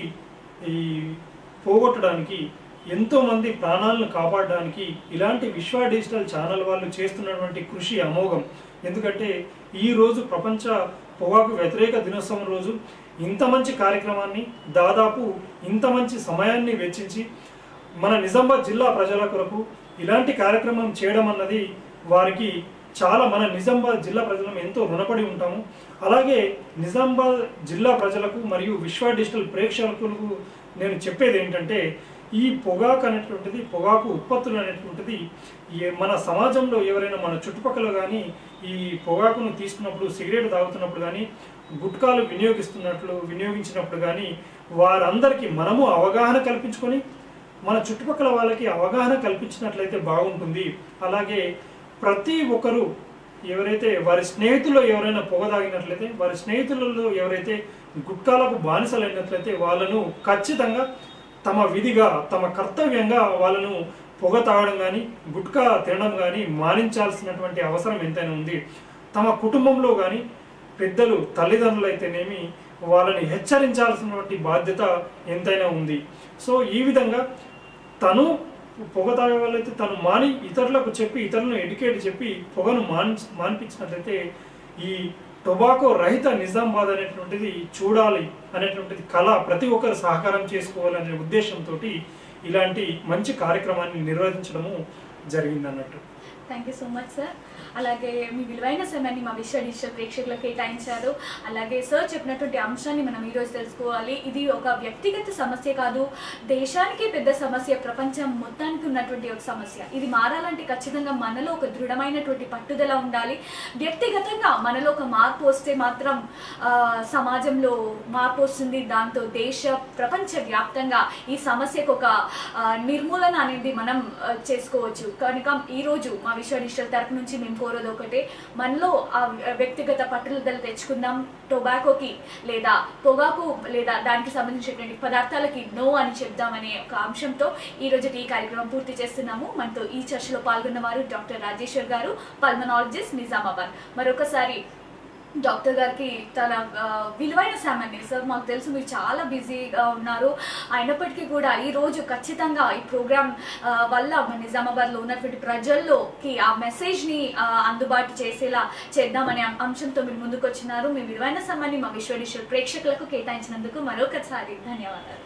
ఈ పోగొట్టడానికి ఎంతో మంది ప్రాణాలను కాపాడడానికి ఇలాంటి విశ్వ డిజిటల్ ఛానల్ వాళ్ళు చేస్తున్నటువంటి కృషి అమోఘం ఎందుకంటే ఈ రోజు ప్రపంచ పొగాకు వ్యతిరేక దినోత్సవం రోజు ఇంత మంచి కార్యక్రమాన్ని దాదాపు ఇంత మంచి సమయాన్ని వెచ్చించి మన నిజామాబాద్ జిల్లా ప్రజల కొరకు ఇలాంటి కార్యక్రమం చేయడం అన్నది వారికి చాలా మన నిజామాబాద్ జిల్లా ప్రజలం ఎంతో రుణపడి ఉంటాము అలాగే నిజామాబాద్ జిల్లా ప్రజలకు మరియు విశ్వ డిజిటల్ ప్రేక్షకులకు నేను చెప్పేది ఏంటంటే ఈ పొగాకు అనేటువంటిది పొగాకు ఉత్పత్తులు అనేటువంటిది ఈ మన సమాజంలో ఎవరైనా మన చుట్టుపక్కల కానీ ఈ పొగాకును తీసుకున్నప్పుడు సిగరెట్ తాగుతున్నప్పుడు కానీ గుట్కాలు వినియోగిస్తున్నట్లు వినియోగించినప్పుడు కానీ వారందరికీ మనము అవగాహన కల్పించుకొని మన చుట్టుపక్కల వాళ్ళకి అవగాహన కల్పించినట్లయితే బాగుంటుంది అలాగే ప్రతి ఒక్కరూ ఎవరైతే వారి స్నేహితుల్లో ఎవరైనా పొగ తాగినట్లయితే వారి స్నేహితులలో ఎవరైతే గుట్కాలకు బానిసలైనట్లయితే వాళ్ళను ఖచ్చితంగా తమ విధిగా తమ కర్తవ్యంగా వాళ్ళను పొగ తాగడం కానీ గుట్కా తినడం కానీ మానించాల్సినటువంటి అవసరం ఎంతైనా ఉంది తమ కుటుంబంలో కానీ పెద్దలు తల్లిదండ్రులు అయితేనేమి వాళ్ళని హెచ్చరించాల్సినటువంటి బాధ్యత ఎంతైనా ఉంది సో ఈ విధంగా తను పొగ తాగే వాళ్ళైతే తను మాని ఇతరులకు చెప్పి ఇతరులను ఎడ్యుకేట్ చెప్పి పొగను మాని మానిపించినట్లయితే ఈ టొబాకో రహిత నిజామాబాద్ అనేటువంటిది చూడాలి అనేటువంటిది కళ ప్రతి ఒక్కరు సహకారం చేసుకోవాలనే ఉద్దేశంతో ఇలాంటి మంచి కార్యక్రమాన్ని నిర్వహించడము జరిగింది అన్నట్టు thank you so much sir అలాగే మీ విలువైన సమయాన్ని మా విశ్వ డిజిటల్ ప్రేక్షకులకు కేటాయించారు అలాగే సార్ చెప్పినటువంటి అంశాన్ని మనం ఈరోజు తెలుసుకోవాలి ఇది ఒక వ్యక్తిగత సమస్య కాదు దేశానికి పెద్ద సమస్య ప్రపంచం మొత్తానికి ఉన్నటువంటి ఒక సమస్య ఇది మారాలంటే ఖచ్చితంగా మనలో ఒక దృఢమైనటువంటి పట్టుదల ఉండాలి వ్యక్తిగతంగా మనలో ఒక మార్పు వస్తే మాత్రం ఆ, సమాజంలో మార్పు వస్తుంది దాంతో దేశ ప్రపంచ వ్యాప్తంగా ఈ సమస్యకు ఒక ఆ, నిర్మూలన అనేది మనం ఆ, చేసుకోవచ్చు కనుక ఈరోజు మా విశ్వ డిజిటల్ తరపు నుంచి మేము కోరేది ఒకటే మనలో ఆ వ్యక్తిగత పట్టుదల తెచ్చుకుందాం టొబాకోకి లేదా పొగాకు లేదా దానికి సంబంధించినటువంటి పదార్థాలకి నో అని చెప్దామనే ఒక అంశంతో ఈ రోజు ఈ కార్యక్రమం పూర్తి చేస్తున్నాము మనతో ఈ చర్చలో పాల్గొన్న వారు డాక్టర్ రాజేశ్వర్ గారు పల్మనాలజిస్ట్ నిజామాబాద్ మరొకసారి డాక్టర్ గారికి తన ఆ, విలువైన సమయాన్ని సార్ మాకు తెలుసు మీరు చాలా బిజీగా ఉన్నారు అయినప్పటికీ కూడా ఈ రోజు ఖచ్చితంగా ఈ ప్రోగ్రామ్ ఆ, వల్ల మన నిజామాబాద్లో ఉన్నటువంటి ప్రజల్లోకి ఆ మెసేజ్ని ఆ, అందుబాటు చేసేలా చేద్దామనే అం- అంశంతో మీరు ముందుకు వచ్చినారు మీ విలువైన సమయాన్ని మా విశ్వడిషల్ ప్రేక్షకులకు కేటాయించినందుకు మరొకసారి ధన్యవాదాలు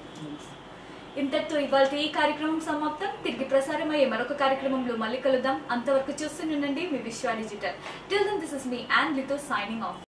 ఇంతటితో ఇవాళ ఈ కార్యక్రమం సమాప్తం తిరిగి ప్రసారమయ్యే మరొక కార్యక్రమంలో మళ్ళీ కలుద్దాం అంతవరకు చూస్తూనే ఉండండి మీ Vishwa digital till then this is me and లితో సైనింగ్ ఆఫ్